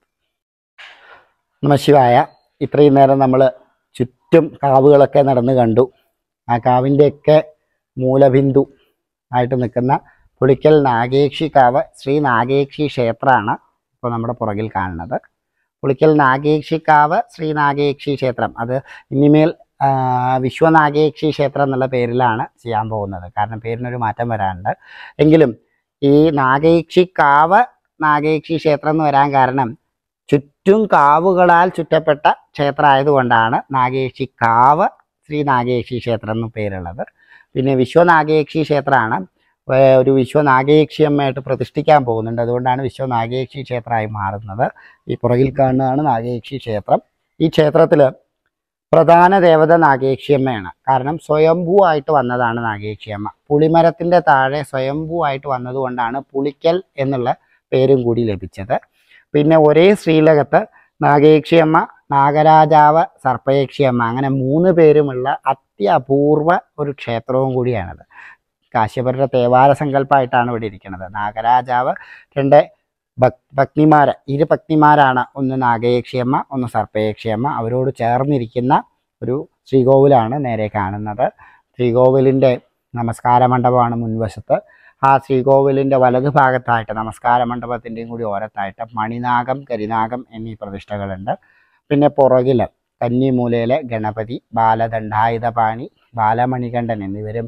നമശിവായ ഇത്രയും നേരം നമ്മൾ ചുറ്റും കാവുകളൊക്കെ നടന്ന് കണ്ടു ആ കാവിൻ്റെയൊക്കെ മൂലബിന്ദു ആയിട്ട് നിൽക്കുന്ന പുളിക്കൽ നാഗേക്ഷി കാവ് ശ്രീ നാഗേക്ഷി ക്ഷേത്രമാണ് ഇപ്പോൾ നമ്മുടെ പുറകിൽ കാണുന്നത് പുളിക്കൽ നാഗേക്ഷി കാവ് ശ്രീ നാഗേക്ഷി ക്ഷേത്രം അത് ഇനിമേൽ ആ, വിശ്വനാഗേക്ഷി ക്ഷേത്രം എന്നുള്ള പേരിലാണ് ചെയ്യാൻ പോകുന്നത് കാരണം പേരിനൊരു മാറ്റം വരാനുണ്ട് എങ്കിലും ഈ നാഗേക്ഷി കാവ് നാഗേക്ഷി ക്ഷേത്രം എന്ന് വരാൻ കാരണം ചുറ്റും കാവുകളാൽ ചുറ്റപ്പെട്ട ക്ഷേത്രം ആയതുകൊണ്ടാണ് നാഗേക്ഷി കാവ് ശ്രീ നാഗേക്ഷി ക്ഷേത്രം എന്ന് പേരുള്ളത് പിന്നെ വിശ്വനാഗേക്ഷി ക്ഷേത്രമാണ് ഏർ ഒരു വിശ്വനാഗേക്ഷി അമ്മയായിട്ട് പ്രതിഷ്ഠിക്കാൻ പോകുന്നുണ്ട് അതുകൊണ്ടാണ് വിശ്വനാഗേക്ഷി ക്ഷേത്രമായി മാറുന്നത് ഈ പുറകിൽ കാണുന്നതാണ് നാഗേക്ഷി ക്ഷേത്രം ഈ ക്ഷേത്രത്തിൽ പ്രധാന ദേവത നാഗേക്ഷിയമ്മയാണ് കാരണം സ്വയംഭൂ ആയിട്ട് വന്നതാണ് നാഗേക്ഷിയമ്മ പുളിമരത്തിൻ്റെ താഴെ സ്വയംഭൂ ആയിട്ട് വന്നതുകൊണ്ടാണ് പുളിക്കൽ എന്നുള്ള പേരും കൂടി ലഭിച്ചത് പിന്നെ ഒരേ ശ്രീലകത്ത് നാഗേക്ഷിയമ്മ നാഗരാജാവ് സർപ്പയക്ഷിയമ്മ അങ്ങനെ മൂന്ന് പേരുമുള്ള അത്യപൂർവ ഒരു ക്ഷേത്രവും കൂടിയാണത് കാശ്യപരുടെ തേവാര സങ്കല്പമായിട്ടാണ് ഇവിടെ ഇരിക്കുന്നത് നാഗരാജാവ് രണ്ട് ഭക് ഭക്തിമാര് ഇരു ഭക്തിമാരാണ് ഒന്ന് നാഗയക്ഷിയമ്മ ഒന്ന് സർപ്പയക്ഷിയമ്മ അവരോട് ചേർന്നിരിക്കുന്ന ഒരു ശ്രീകോവിലാണ് നേരെ കാണുന്നത് ശ്രീകോവിലിൻ്റെ നമസ്കാര മണ്ഡപമാണ് മുൻവശത്ത് ആ ശ്രീകോവിലിൻ്റെ വലതു ഭാഗത്തായിട്ട് നമസ്കാര മണ്ഡപത്തിൻ്റെയും കൂടി ഓരത്തായിട്ട് മണിനാഗം കരിനാഗം എന്നീ പ്രതിഷ്ഠകളുണ്ട് പിന്നെ പുറകിൽ കന്നിമൂലയിലെ ഗണപതി ബാലദണ്ഡായുധപാണി ബാലമണികണ്ഠൻ എന്നിവരും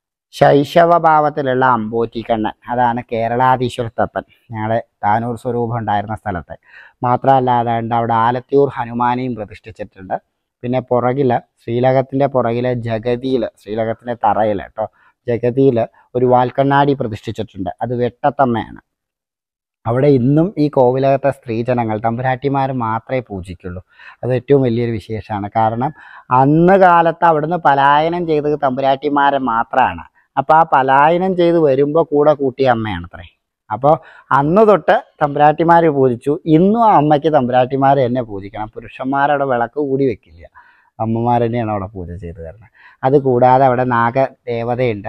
ശൈശവഭാവത്തിലുള്ള അമ്പോറ്റിക്കണ്ണൻ അതാണ് കേരളാധീശ്വരത്തപ്പൻ ഞങ്ങളുടെ താനൂർ സ്വരൂപം ഉണ്ടായിരുന്ന സ്ഥലത്ത് മാത്രമല്ല അതുകൊണ്ട് അവിടെ ആലത്തിയൂർ ഹനുമാനെയും പ്രതിഷ്ഠിച്ചിട്ടുണ്ട് പിന്നെ പുറകിൽ ശ്രീലകത്തിൻ്റെ പുറകിലെ ജഗതിയിൽ ശ്രീലകത്തിൻ്റെ തറയിൽ കേട്ടോ ജഗതിയിൽ ഒരു വാൽക്കണ്ണാടി പ്രതിഷ്ഠിച്ചിട്ടുണ്ട് അത് വെട്ടത്തമ്മയാണ് അവിടെ ഇന്നും ഈ കോവിലകത്തെ സ്ത്രീജനങ്ങൾ തമ്പുരാട്ടിമാർ മാത്രമേ പൂജിക്കുള്ളൂ അത് ഏറ്റവും വലിയൊരു വിശേഷമാണ് കാരണം അന്ന് കാലത്ത് അവിടുന്ന് പലായനം ചെയ്തത് തമ്പുരാട്ടിമാരെ മാത്രമാണ് അപ്പോൾ ആ പലായനം ചെയ്ത് വരുമ്പോൾ കൂടെ കൂട്ടിയ അമ്മയാണ് അത്രേ അപ്പോൾ അന്ന് തൊട്ട് തമ്പുരാട്ടിമാർ പൂജിച്ചു ഇന്നും ആ അമ്മയ്ക്ക് തമ്പുരാട്ടിമാർ തന്നെ പൂജിക്കണം പുരുഷന്മാരവിടെ വിളക്ക് കൂടി വെക്കില്ല അമ്മമാർ തന്നെയാണ് അവിടെ പൂജ ചെയ്ത് തരുന്നത് അത് കൂടാതെ അവിടെ നാഗദേവതയുണ്ട്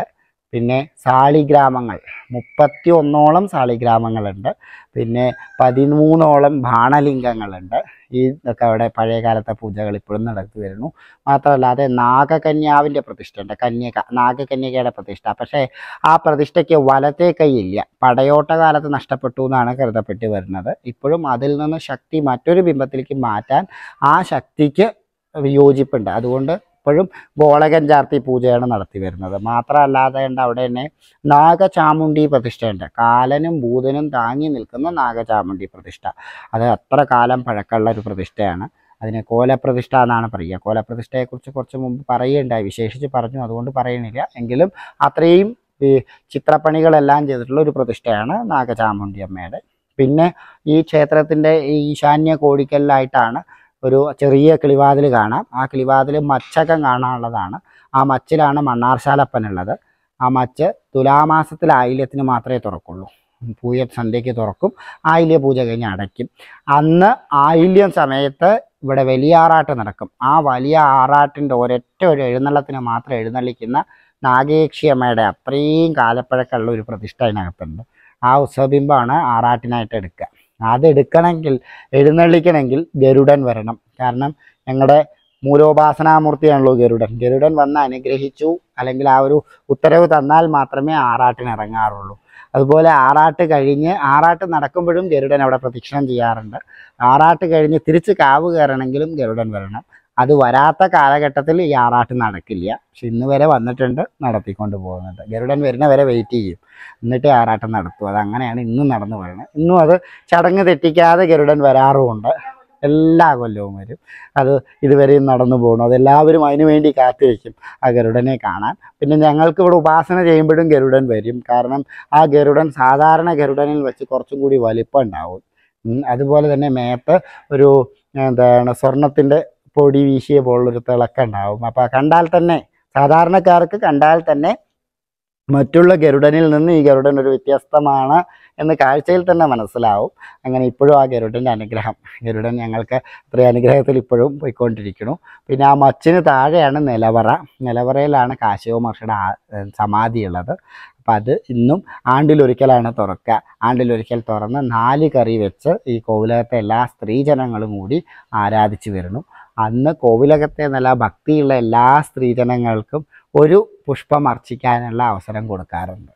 പിന്നെ സാളിഗ്രാമങ്ങൾ മുപ്പത്തി ഒന്നോളം സാളിഗ്രാമങ്ങളുണ്ട് പിന്നെ പതിമൂന്നോളം ബാണലിംഗങ്ങളുണ്ട് ഈ ഇതൊക്കെ അവിടെ പഴയ കാലത്തെ പൂജകൾ ഇപ്പോഴും നടത്തി വരുന്നു മാത്രമല്ലാതെ നാഗകന്യാവിൻ്റെ പ്രതിഷ്ഠയുണ്ട് കന്യക നാഗകന്യകയുടെ പ്രതിഷ്ഠ പക്ഷേ ആ പ്രതിഷ്ഠയ്ക്ക് വലത്തെ കൈയില്ല പടയോട്ട കാലത്ത് നഷ്ടപ്പെട്ടു എന്നാണ് കരുതപ്പെട്ട് വരുന്നത് ഇപ്പോഴും അതിൽ നിന്ന് ശക്തി മറ്റൊരു ബിംബത്തിലേക്ക് മാറ്റാൻ ആ ശക്തിക്ക് യോജിപ്പുണ്ട് അതുകൊണ്ട് ഇപ്പോഴും ഗോളകൻ ചാർത്തി പൂജയാണ് നടത്തി വരുന്നത് മാത്രമല്ലാതെ ഉണ്ട് അവിടെ തന്നെ നാഗചാമുണ്ടി പ്രതിഷ്ഠയുണ്ട് കാലനും ഭൂതനും താങ്ങി നിൽക്കുന്ന നാഗചാമുണ്ടി പ്രതിഷ്ഠ അത് അത്ര കാലം പഴക്കമുള്ള ഒരു പ്രതിഷ്ഠയാണ് അതിനെ കോലപ്രതിഷ്ഠ എന്നാണ് പറയുക കോലപ്രതിഷ്ഠയെക്കുറിച്ച് കുറച്ച് മുമ്പ് പറയുകയുണ്ടായി വിശേഷിച്ച് പറഞ്ഞു അതുകൊണ്ട് പറയണില്ല എങ്കിലും അത്രയും ഈ ചിത്രപ്പണികളെല്ലാം ചെയ്തിട്ടുള്ള ഒരു പ്രതിഷ്ഠയാണ് നാഗചാമുണ്ടി അമ്മയുടെ പിന്നെ ഈ ക്ഷേത്രത്തിൻ്റെ ഈ ഈശാന്യ കോടിക്കലിലായിട്ടാണ് ഒരു ചെറിയ കിളിവാതിൽ കാണാം ആ കിളിവാതിൽ മച്ചകം കാണാനുള്ളതാണ് ആ മച്ചിലാണ് മണ്ണാർശാലപ്പനുള്ളത് ആ മച്ച് തുലാമാസത്തിൽ ആയില്യത്തിന് മാത്രമേ തുറക്കുള്ളൂ പൂയ സന്ധ്യയ്ക്ക് തുറക്കും ആയില്യ പൂജ കഴിഞ്ഞ് അടയ്ക്കും അന്ന് ആയില്യം സമയത്ത് ഇവിടെ വലിയ ആറാട്ട് നടക്കും ആ വലിയ ആറാട്ടിൻ്റെ ഒരൊറ്റ ഒരു എഴുന്നള്ളത്തിന് മാത്രം എഴുന്നള്ളിക്കുന്ന നാഗേക്ഷി അമ്മയുടെ അത്രയും കാലപ്പഴക്കമുള്ള ഒരു പ്രതിഷ്ഠ അതിനകത്തുണ്ട് ആ ഉത്സവബിംബമാണ് ആറാട്ടിനായിട്ട് എടുക്കുക അതെടുക്കണമെങ്കിൽ എഴുന്നള്ളിക്കണമെങ്കിൽ ഗരുഡൻ വരണം കാരണം ഞങ്ങളുടെ മൂലോപാസനാമൂർത്തിയാണല്ലോ ഗരുഡൻ ഗരുഡൻ വന്ന് അനുഗ്രഹിച്ചു അല്ലെങ്കിൽ ആ ഒരു ഉത്തരവ് തന്നാൽ മാത്രമേ ആറാട്ടിന് ഇറങ്ങാറുള്ളൂ അതുപോലെ ആറാട്ട് കഴിഞ്ഞ് ആറാട്ട് നടക്കുമ്പോഴും ഗരുഡൻ അവിടെ പ്രദക്ഷിണം ചെയ്യാറുണ്ട് ആറാട്ട് കഴിഞ്ഞ് തിരിച്ച് കാവ് കയറണമെങ്കിലും ഗരുഡൻ വരണം അത് വരാത്ത കാലഘട്ടത്തിൽ ഈ ആറാട്ട് നടക്കില്ല പക്ഷെ ഇന്ന് വരെ വന്നിട്ടുണ്ട് നടത്തിക്കൊണ്ട് പോകുന്നുണ്ട് ഗരുഡൻ വരുന്ന വരെ വെയിറ്റ് ചെയ്യും എന്നിട്ട് ആറാട്ടം നടത്തും അത് അങ്ങനെയാണ് ഇന്നും നടന്നു വരുന്നത് ഇന്നും അത് ചടങ്ങ് തെറ്റിക്കാതെ ഗരുഡൻ വരാറുമുണ്ട് എല്ലാ കൊല്ലവും വരും അത് ഇതുവരെയും നടന്നു പോകണം അതെല്ലാവരും അതിനു വേണ്ടി കാത്തിരിക്കും ആ ഗരുഡനെ കാണാൻ പിന്നെ ഞങ്ങൾക്ക് ഇവിടെ ഉപാസന ചെയ്യുമ്പോഴും ഗരുഡൻ വരും കാരണം ആ ഗരുഡൻ സാധാരണ ഗരുഡനിൽ വെച്ച് കുറച്ചും കൂടി വലിപ്പം ഉണ്ടാവും ഉം, അതുപോലെ തന്നെ മേത്ത് ഒരു എന്താണ് സ്വർണത്തിൻ്റെ പൊടി വീശിയ പോലുള്ളൊരു തിളക്കം ഉണ്ടാവും അപ്പോൾ കണ്ടാൽ തന്നെ സാധാരണക്കാർക്ക് കണ്ടാൽ തന്നെ മറ്റുള്ള ഗരുഡനിൽ നിന്ന് ഈ ഗരുഡൻ ഒരു വ്യത്യസ്തമാണ് എന്ന് കാഴ്ചയിൽ തന്നെ മനസ്സിലാവും അങ്ങനെ ഇപ്പോഴും ആ ഗരുഡൻ്റെ അനുഗ്രഹം ഗരുഡൻ ഞങ്ങൾക്ക് അത്രയും അനുഗ്രഹത്തിൽ ഇപ്പോഴും പോയിക്കൊണ്ടിരിക്കുന്നു പിന്നെ ആ മച്ചിന് താഴെയാണ് നിലവറ നിലവറയിലാണ് കാശിവ മഹർഷിയുടെ ആ- ഏ, സമാധി ഉള്ളത് അപ്പം അത് ഇന്നും ആണ്ടിലൊരിക്കലാണ് തുറക്കുക ആണ്ടിലൊരിക്കൽ തുറന്ന് നാല് കറി വെച്ച് ഈ കോവിലകത്തെ എല്ലാ സ്ത്രീജനങ്ങളും കൂടി ആരാധിച്ചു വരുന്നു അന്ന് കോവിലകത്തെ നല്ല ഭക്തിയുള്ള എല്ലാ സ്ത്രീജനങ്ങൾക്കും ഒരു പുഷ്പം അർച്ചിക്കാനുള്ള അവസരം കൊടുക്കാറുണ്ട്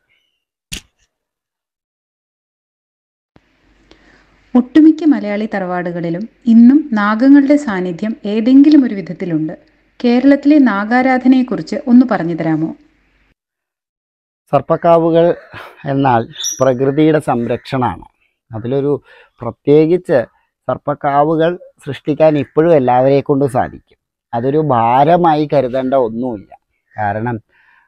ഒട്ടുമിക്ക മലയാളി തറവാടുകളിലും ഇന്നും നാഗങ്ങളുടെ സാന്നിധ്യം ഏതെങ്കിലും ഒരു വിധത്തിലുണ്ട് കേരളത്തിലെ നാഗാരാധനയെക്കുറിച്ച് ഒന്ന് പറഞ്ഞു തരാമോ സർപ്പക്കാവുകൾ എന്നാൽ പ്രകൃതിയുടെ സംരക്ഷണമാണ് അതിലൊരു പ്രത്യേകിച്ച് സർപ്പക്കാവുകൾ സൃഷ്ടിക്കാൻ ഇപ്പോഴും എല്ലാവരെ കൊണ്ടും സാധിക്കും അതൊരു ഭാരമായി കരുതേണ്ട ഒന്നുമില്ല കാരണം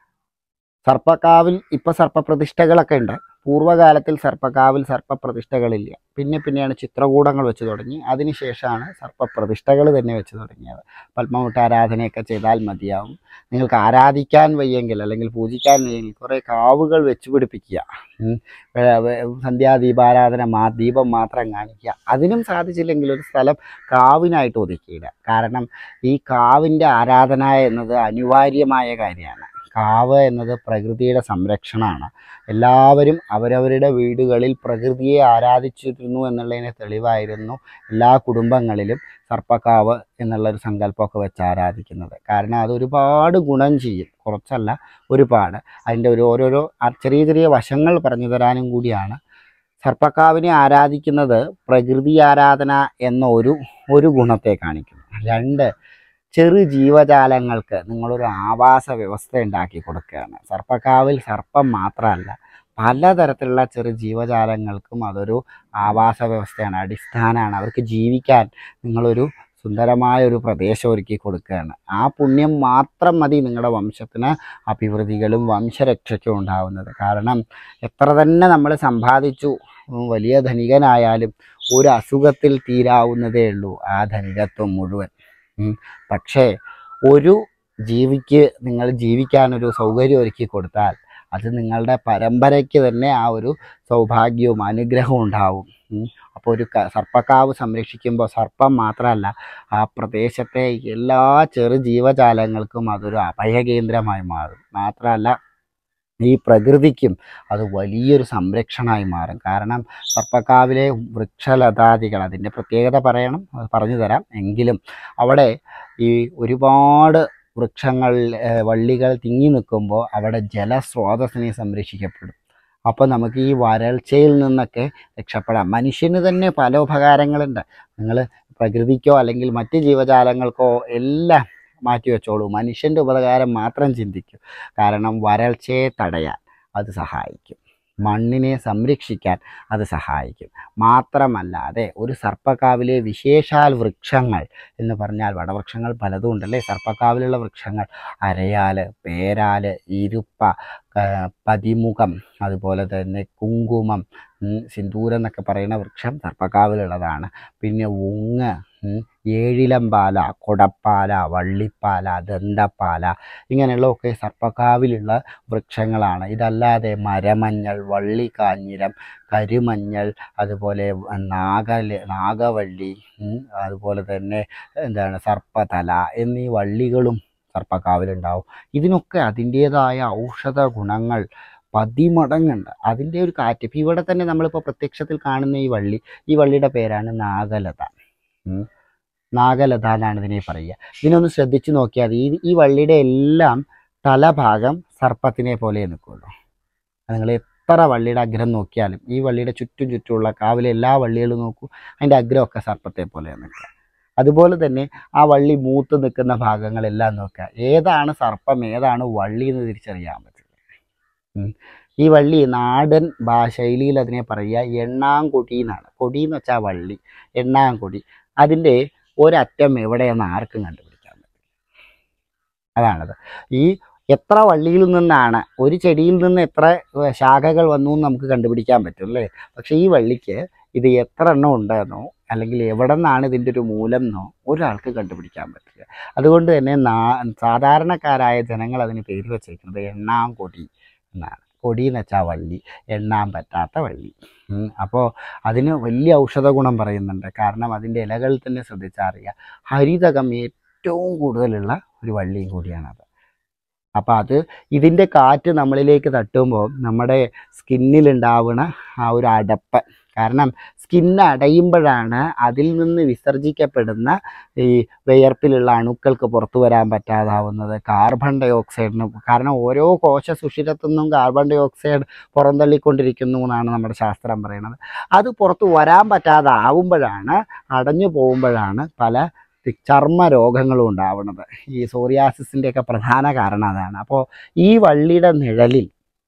സർപ്പക്കാവിൽ ഇപ്പോൾ സർപ്പപ്രതിഷ്ഠകളൊക്കെ ഉണ്ട് പൂർവ്വകാലത്തിൽ സർപ്പക്കാവിൽ സർപ്പപ്രതിഷ്ഠകളില്ല പിന്നെ പിന്നെയാണ് ചിത്രകൂടങ്ങൾ വെച്ച് തുടങ്ങി അതിനുശേഷമാണ് സർപ്പപ്രതിഷ്ഠകൾ തന്നെ വെച്ച് തുടങ്ങിയത് പത്മമുട്ട ആരാധനയൊക്കെ ചെയ്താൽ മതിയാവും നിങ്ങൾക്ക് ആരാധിക്കാൻ വയ്യെങ്കിൽ അല്ലെങ്കിൽ പൂജിക്കാൻ വയ്യെങ്കിൽ കുറേ കാവുകൾ വെച്ച് പിടിപ്പിക്കുക ഉം. വേ- വേ- സന്ധ്യാദീപാരാധന മാ ദീപം മാത്രം കാണിക്കുക അതിനും സാധിച്ചില്ലെങ്കിൽ ഒരു സ്ഥലം കാവിനായിട്ട് ഒതുക്കിയിടുക കാരണം ഈ കാവിൻ്റെ ആരാധന എന്നത് അനിവാര്യമായ കാര്യമാണ് കാവ് എന്നത് പ്രകൃതിയുടെ സംരക്ഷണമാണ് എല്ലാവരും അവരവരുടെ വീടുകളിൽ പ്രകൃതിയെ ആരാധിച്ചിരുന്നു എന്നുള്ളതിന് തെളിവായിരുന്നു എല്ലാ കുടുംബങ്ങളിലും സർപ്പക്കാവ് എന്നുള്ളൊരു സങ്കല്പമൊക്കെ വെച്ച് ആരാധിക്കുന്നത് കാരണം അത് ഒരുപാട് ഗുണം ചെയ്യും കുറച്ചല്ല ഒരുപാട് അതിൻ്റെ ഒരു ഓരോരോ ആ ചെറിയ ചെറിയ വശങ്ങൾ പറഞ്ഞു തരാനും കൂടിയാണ് സർപ്പക്കാവിനെ ആരാധിക്കുന്നത് പ്രകൃതി ആരാധന എന്ന ഒരു ഒരു ഗുണത്തെ കാണിക്കുന്നു രണ്ട് ചെറു ജീവജാലങ്ങൾക്ക് നിങ്ങളൊരു ആവാസ വ്യവസ്ഥ ഉണ്ടാക്കി കൊടുക്കുകയാണ് സർപ്പക്കാവിൽ സർപ്പം മാത്രമല്ല പലതരത്തിലുള്ള ചെറു ജീവജാലങ്ങൾക്കും അതൊരു ആവാസ വ്യവസ്ഥയാണ് അടിസ്ഥാനമാണ് അവർക്ക് ജീവിക്കാൻ നിങ്ങളൊരു സുന്ദരമായ ഒരു പ്രദേശം ഒരുക്കി കൊടുക്കുകയാണ് ആ പുണ്യം മാത്രം മതി നിങ്ങളുടെ വംശത്തിന് അഭിവൃദ്ധികളും വംശരക്ഷയ്ക്കും ഉണ്ടാവുന്നത് കാരണം എത്ര തന്നെ നമ്മൾ സമ്പാദിച്ചു ഉം, വലിയ ധനികനായാലും ഒരു അസുഖത്തിൽ തീരാവുന്നതേ ഉള്ളൂ ആ ധനികത്വം മുഴുവൻ ഉം. പക്ഷേ ഒരു ജീവിക്ക് നിങ്ങൾ ജീവിക്കാനൊരു സൗകര്യം ഒരുക്കി കൊടുത്താൽ അത് നിങ്ങളുടെ പരമ്പരയ്ക്ക് തന്നെ ആ ഒരു സൗഭാഗ്യവും അനുഗ്രഹവും ഉണ്ടാവും ഉം. അപ്പോൾ ഒരു ക- സർപ്പക്കാവ് സംരക്ഷിക്കുമ്പോൾ സർപ്പം മാത്രമല്ല ആ പ്രദേശത്തെ എല്ലാ ചെറു ജീവജാലങ്ങൾക്കും അതൊരു അഭയകേന്ദ്രമായി മാറും മാത്രമല്ല ഈ പ്രകൃതിക്കും അത് വലിയൊരു സംരക്ഷണമായി മാറും കാരണം സർപ്പക്കാവിലെ വൃക്ഷലതാദികൾ അതിൻ്റെ പ്രത്യേകത പറയണം അത് പറഞ്ഞു തരാം എങ്കിലും അവിടെ ഈ ഒരുപാട് വൃക്ഷങ്ങൾ ഏഹ് വള്ളികൾ തിങ്ങി നിൽക്കുമ്പോൾ അവിടെ ജലസ്രോതസ്സിനെ സംരക്ഷിക്കപ്പെടും അപ്പോൾ നമുക്ക് ഈ വരൾച്ചയിൽ നിന്നൊക്കെ രക്ഷപ്പെടാം മനുഷ്യന് തന്നെ പല ഉപകാരങ്ങളുണ്ട് നിങ്ങൾ പ്രകൃതിക്കോ അല്ലെങ്കിൽ മറ്റ് ജീവജാലങ്ങൾക്കോ എല്ലാം മാറ്റി വെച്ചോളൂ മനുഷ്യൻ്റെ ഉപകാരം മാത്രം ചിന്തിക്കൂ കാരണം വരൾച്ചയെ തടയാൻ അത് സഹായിക്കും മണ്ണിനെ സംരക്ഷിക്കാൻ അത് സഹായിക്കും മാത്രമല്ലാതെ ഒരു സർപ്പക്കാവിലെ വിശേഷാൽ വൃക്ഷങ്ങൾ എന്ന് പറഞ്ഞാൽ വടവൃക്ഷങ്ങൾ പലതും ഉണ്ടല്ലേ സർപ്പക്കാവിലുള്ള വൃക്ഷങ്ങൾ അരയാല് പേരാല് ഇരുപ്പ ആ, പതിമുഖം അതുപോലെ തന്നെ കുങ്കുമം ഉം, സിന്ദൂരം എന്നൊക്കെ പറയുന്ന വൃക്ഷം സർപ്പക്കാവിലുള്ളതാണ് പിന്നെ ഉങ്ങ് ഉം, ഏഴിലമ്പാല കൊടപ്പാല വള്ളിപ്പാല ദന്തപ്പാല ഇങ്ങനെയുള്ളതൊക്കെ സർപ്പക്കാവിലുള്ള വൃക്ഷങ്ങളാണ് ഇതല്ലാതെ മരമഞ്ഞൾ വള്ളിക്കാഞ്ഞിരം കരുമഞ്ഞൾ അതുപോലെ നാഗല നാഗവള്ളി ഉം, അതുപോലെ തന്നെ എന്താണ് സർപ്പതല എന്നീ വള്ളികളും സർപ്പക്കാവിലുണ്ടാവും ഇതിനൊക്കെ അതിൻ്റേതായ ഔഷധ ഗുണങ്ങൾ പതിമടങ്ങുണ്ട് അതിൻ്റെ ഒരു കാറ്റ് ഇപ്പം ഇവിടെ തന്നെ നമ്മളിപ്പോൾ പ്രത്യക്ഷത്തിൽ കാണുന്ന ഈ വള്ളി ഈ വള്ളിയുടെ പേരാണ് നാഗലത ഉം. നാഗലത എന്നാണ് ഇതിനെ പറയുക ഇതിനൊന്ന് ശ്രദ്ധിച്ചു നോക്കിയാൽ ഈ ഈ വള്ളിയുടെ എല്ലാം തലഭാഗം സർപ്പത്തിനെ പോലെ നിൽക്കുള്ളൂ നിങ്ങൾ എത്ര വള്ളിയുടെ അഗ്രം നോക്കിയാലും ഈ വള്ളിയുടെ ചുറ്റും ചുറ്റുമുള്ള കാവിലെ എല്ലാ വള്ളികളും നോക്കൂ അതിൻ്റെ അഗ്രമൊക്കെ സർപ്പത്തെ പോലെ നിൽക്കുക അതുപോലെ തന്നെ ആ വള്ളി മൂത്ത് നിൽക്കുന്ന ഭാഗങ്ങളെല്ലാം നോക്കുക ഏതാണ് സർപ്പം ഏതാണ് വള്ളി എന്ന് തിരിച്ചറിയാൻ പറ്റില്ല ഉം. ഈ വള്ളി നാടൻ ഭാഷയിൽ അതിനെ പറയുക എണ്ണാംകൊടി എന്നാണ് കൊടി എന്ന് വെച്ചാൽ വള്ളി എണ്ണാംകൊടി അതിൻ്റെ ഒരറ്റം എവിടെയെന്ന് ആർക്കും കണ്ടുപിടിക്കാൻ പറ്റില്ല അതാണത് ഈ എത്ര വള്ളിയിൽ നിന്നാണ് ഒരു ചെടിയിൽ നിന്ന് എത്ര ഏർ, ശാഖകൾ വന്നു എന്ന് നമുക്ക് കണ്ടുപിടിക്കാൻ പറ്റും അല്ലേ പക്ഷേ ഈ വള്ളിക്ക് ഇത് എത്ര എണ്ണം ഉണ്ടെന്നോ അല്ലെങ്കിൽ എവിടെ നിന്നാണ് ഇതിൻ്റെ ഒരു മൂലം എന്നോ ഒരാൾക്ക് കണ്ടുപിടിക്കാൻ പറ്റില്ല അതുകൊണ്ട് തന്നെ നാ സാധാരണക്കാരായ ജനങ്ങൾ അതിന് പേര് വെച്ചിരിക്കുന്നത് എണ്ണാം കൊടി എന്നാണ് കൊടി എന്ന് വെച്ചാൽ വള്ളി എണ്ണാൻ പറ്റാത്ത വള്ളി അപ്പോൾ അതിന് വലിയ ഔഷധ ഗുണം പറയുന്നുണ്ട് കാരണം അതിൻ്റെ ഇലകളിൽ തന്നെ ശ്രദ്ധിച്ചാൽ അറിയാം ഹരിതകം ഏറ്റവും കൂടുതലുള്ള ഒരു വള്ളിയും കൂടിയാണത് അപ്പോൾ അത് ഇതിൻ്റെ കാറ്റ് നമ്മളിലേക്ക് തട്ടുമ്പോൾ നമ്മുടെ സ്കിന്നിലുണ്ടാവുന്ന ആ ഒരു അടപ്പ് കാരണം സ്കിന്ന് അടയുമ്പോഴാണ് അതിൽ നിന്ന് വിസർജിക്കപ്പെടുന്ന ഈ വിയർപ്പിലുള്ള അണുക്കൾക്ക് പുറത്തു വരാൻ പറ്റാതാവുന്നത് കാർബൺ ഡൈ ഓക്സൈഡിന് കാരണം ഓരോ കോശ സുഷിരത്തു നിന്നും കാർബൺ ഡൈ ഓക്സൈഡ് പുറന്തള്ളിക്കൊണ്ടിരിക്കുന്നു എന്നാണ് നമ്മുടെ ശാസ്ത്രം പറയുന്നത് അത് പുറത്ത് വരാൻ പറ്റാതാവുമ്പോഴാണ് അടഞ്ഞു പോകുമ്പോഴാണ് പല തി- ചർമ്മ രോഗങ്ങളും ഉണ്ടാവുന്നത് ഈ സോറിയാസിസിൻ്റെയൊക്കെ പ്രധാന കാരണം അതാണ് അപ്പോൾ ഈ വള്ളിയുടെ നിഴലിൽ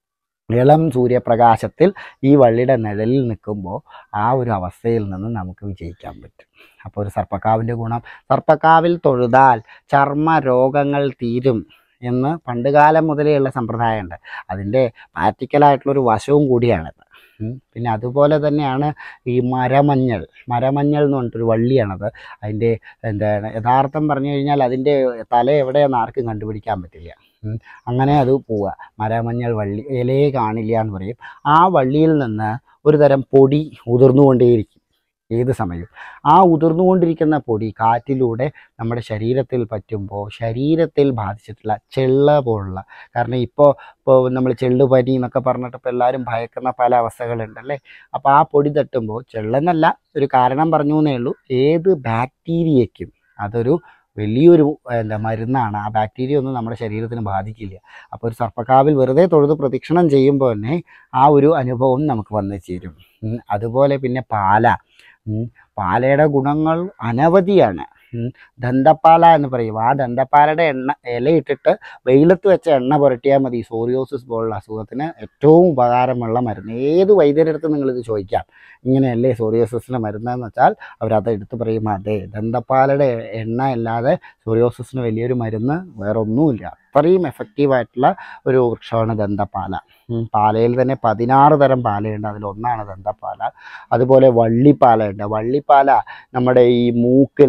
ഇളം സൂര്യപ്രകാശത്തിൽ ഈ വള്ളിയുടെ നിഴലിൽ നിൽക്കുമ്പോൾ ആ ഒരു അവസ്ഥയിൽ നിന്ന് നമുക്ക് വിജയിക്കാൻ പറ്റും അപ്പോൾ ഒരു സർപ്പക്കാവിൻ്റെ ഗുണം സർപ്പക്കാവിൽ തൊഴുതാൽ ചർമ്മ രോഗങ്ങൾ തീരും എന്ന് പണ്ടുകാലം മുതലേ ഉള്ള സമ്പ്രദായമുണ്ട് അതിൻ്റെ പ്രാക്ടിക്കലായിട്ടുള്ളൊരു വശവും കൂടിയാണിത് ഉം. പിന്നെ അതുപോലെ തന്നെയാണ് ഈ മരമഞ്ഞൾ മരമഞ്ഞൾ എന്ന് പറഞ്ഞിട്ടൊരു വള്ളിയാണത് അതിൻ്റെ എന്താണ് യഥാർത്ഥം പറഞ്ഞു കഴിഞ്ഞാൽ അതിൻ്റെ തല എവിടെയാണെന്ന് ആർക്കും കണ്ടുപിടിക്കാൻ പറ്റില്ല ഉം. അങ്ങനെ അത് പോവുക മരമഞ്ഞൾ വള്ളി ഇലയെ കാണില്ല എന്ന് പറയും ആ വള്ളിയിൽ നിന്ന് ഒരു തരം പൊടി ഉതിർന്നുകൊണ്ടേയിരിക്കും ഏത് സമയവും ആ ഉതിർന്നുകൊണ്ടിരിക്കുന്ന പൊടി കാറ്റിലൂടെ നമ്മുടെ ശരീരത്തിൽ പറ്റുമ്പോൾ ശരീരത്തിൽ ബാധിച്ചിട്ടുള്ള ചെള്ള പോലുള്ള കാരണം ഇപ്പോൾ ഇപ്പോൾ നമ്മൾ ചെള്ളുപനി എന്നൊക്കെ പറഞ്ഞിട്ട് ഇപ്പോൾ എല്ലാവരും ഭയക്കുന്ന പല അവസ്ഥകളുണ്ടല്ലേ അപ്പോൾ ആ പൊടി തട്ടുമ്പോൾ ചെള്ളെന്നല്ല ഒരു കാരണം പറഞ്ഞു എന്നേ ഉള്ളൂ ഏത് ബാക്ടീരിയയ്ക്കും അതൊരു വലിയൊരു എന്താ മരുന്നാണ് ആ ബാക്ടീരിയ ഒന്നും നമ്മുടെ ശരീരത്തിന് ബാധിക്കില്ല അപ്പോൾ ഒരു സർപ്പക്കാവിൽ വെറുതെ തൊഴുത് പ്രദക്ഷിണം ചെയ്യുമ്പോൾ തന്നെ ആ ഒരു അനുഭവം നമുക്ക് വന്നു ചേരും ഉം. അതുപോലെ പിന്നെ പാല ഉം. പാലയുടെ ഗുണങ്ങൾ അനവധിയാണ് ഉം. ദന്തപ്പാല എന്ന് പറയും ആ ദന്തപ്പാലയുടെ എണ്ണ ഇലയിട്ടിട്ട് വെയിലത്ത് വെച്ച എണ്ണ പുരട്ടിയാൽ മതി സോറിയോസിസ് പോലുള്ള അസുഖത്തിന് ഏറ്റവും ഉപകാരമുള്ള മരുന്ന് ഏത് വൈദ്യരെടുത്ത് നിങ്ങളിത് ചോദിക്കാം ഇങ്ങനെയല്ലേ സോറിയോസിസിന് മരുന്നെന്ന് വെച്ചാൽ അവരത് എടുത്ത് പറയും അതെ ദന്തപ്പാലയുടെ എണ്ണ അല്ലാതെ സോറിയോസിസിന് വലിയൊരു മരുന്ന് വേറെ ഒന്നുമില്ല അത്രയും എഫക്റ്റീവായിട്ടുള്ള ഒരു വൃക്ഷമാണ് ദന്തപ്പാല ഉം, പാലയിൽ തന്നെ പതിനാറ് തരം പാലയുണ്ട് അതിലൊന്നാണ് ദന്തപ്പാല അതുപോലെ വള്ളിപ്പാലയുണ്ട് വള്ളിപ്പാല നമ്മുടെ ഈ മൂക്കിൽ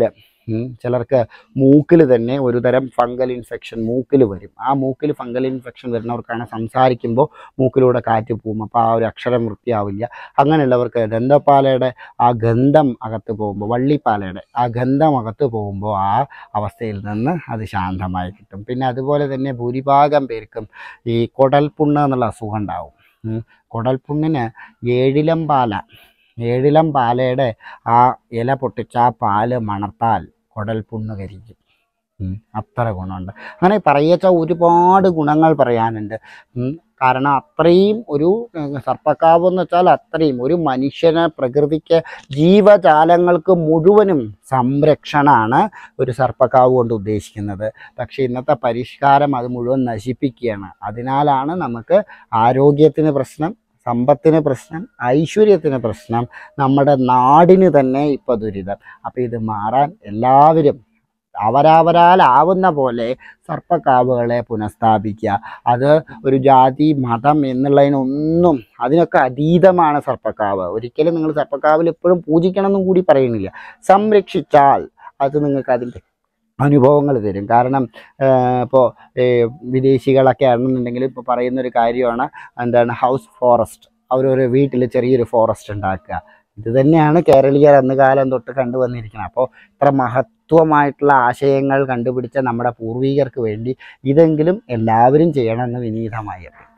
ഉം. ചിലർക്ക് മൂക്കിൽ തന്നെ ഒരു തരം ഫംഗൽ ഇൻഫെക്ഷൻ മൂക്കിൽ വരും ആ മൂക്കിൽ ഫംഗൽ ഇൻഫെക്ഷൻ വരുന്നവർക്കാണ് സംസാരിക്കുമ്പോൾ മൂക്കിലൂടെ കാറ്റ് പോകും അപ്പോൾ ആ ഒരു അക്ഷരം വൃത്തിയാവില്ല അങ്ങനെയുള്ളവർക്ക് ദന്തപാലയുടെ ആ ഗന്ധം അകത്ത് പോകുമ്പോൾ വള്ളിപ്പാലയുടെ ആ ഗന്ധം അകത്ത് പോകുമ്പോൾ ആ അവസ്ഥയിൽ നിന്ന് അത് ശാന്തമായി കിട്ടും പിന്നെ അതുപോലെ തന്നെ ഭൂരിഭാഗം പേർക്കും ഈ കുടൽപുണ്ണ് എന്നുള്ള അസുഖം ഉണ്ടാവും ഉം. കുടൽപുണ്ണിന് ഏഴിലം പാല ഏഴിലം പാലയുടെ ആ ഇല പൊട്ടിച്ച് ആ പാല് മണത്താൽ കുടൽപുണ്ണ് കരിക്കും ഉം. അത്ര ഗുണമുണ്ട് അങ്ങനെ പറയച്ച ഒരുപാട് ഗുണങ്ങൾ പറയാനുണ്ട് ഉം. കാരണം അത്രയും ഒരു ഉം, സർപ്പക്കാവ് എന്ന് വെച്ചാൽ അത്രയും ഒരു മനുഷ്യന് പ്രകൃതിക്ക് ജീവജാലങ്ങൾക്ക് മുഴുവനും സംരക്ഷണമാണ് ഒരു സർപ്പക്കാവ് കൊണ്ട് ഉദ്ദേശിക്കുന്നത് പക്ഷേ ഇന്നത്തെ പരിഷ്കാരം അത് മുഴുവൻ നശിപ്പിക്കുകയാണ് അതിനാലാണ് നമുക്ക് ആരോഗ്യത്തിന് പ്രശ്നം സമ്പത്തിന് പ്രശ്നം ഐശ്വര്യത്തിന് പ്രശ്നം നമ്മുടെ നാടിന് തന്നെ ഇപ്പോൾ ദുരിതം അപ്പോൾ ഇത് മാറാൻ എല്ലാവരും അവരവരാലാവുന്ന പോലെ സർപ്പക്കാവുകളെ പുനഃസ്ഥാപിക്കുക അത് ഒരു ജാതി മതം എന്നുള്ളതിനൊന്നും അതിനൊക്കെ അതീതമാണ് സർപ്പക്കാവ് ഒരിക്കലും നിങ്ങൾ സർപ്പക്കാവിൽ എപ്പോഴും പൂജിക്കണം എന്നും കൂടി പറയുന്നില്ല സംരക്ഷിച്ചാൽ അത് നിങ്ങൾക്ക് അതിൻ്റെ അനുഭവങ്ങൾ തരും കാരണം ഇപ്പോൾ വിദേശികളൊക്കെ ആണെന്നുണ്ടെങ്കിൽ ഇപ്പോൾ പറയുന്നൊരു കാര്യമാണ് എന്താണ് ഹൗസ് ഫോറസ്റ്റ് അവരൊരു വീട്ടിൽ ചെറിയൊരു ഫോറസ്റ്റ് ഉണ്ടാക്കുക ഇത് തന്നെയാണ് കേരളീയർ അന്ന് കാലം തൊട്ട് കണ്ടുവന്നിരിക്കുന്നത് അപ്പോൾ ഇത്ര മഹത്വമായിട്ടുള്ള ആശയങ്ങൾ കണ്ടുപിടിച്ച നമ്മുടെ പൂർവികർക്ക് വേണ്ടി ഇതെങ്കിലും എല്ലാവരും ചെയ്യണമെന്ന് വിനീതമായി അഭ്യർത്ഥിക്കുന്നു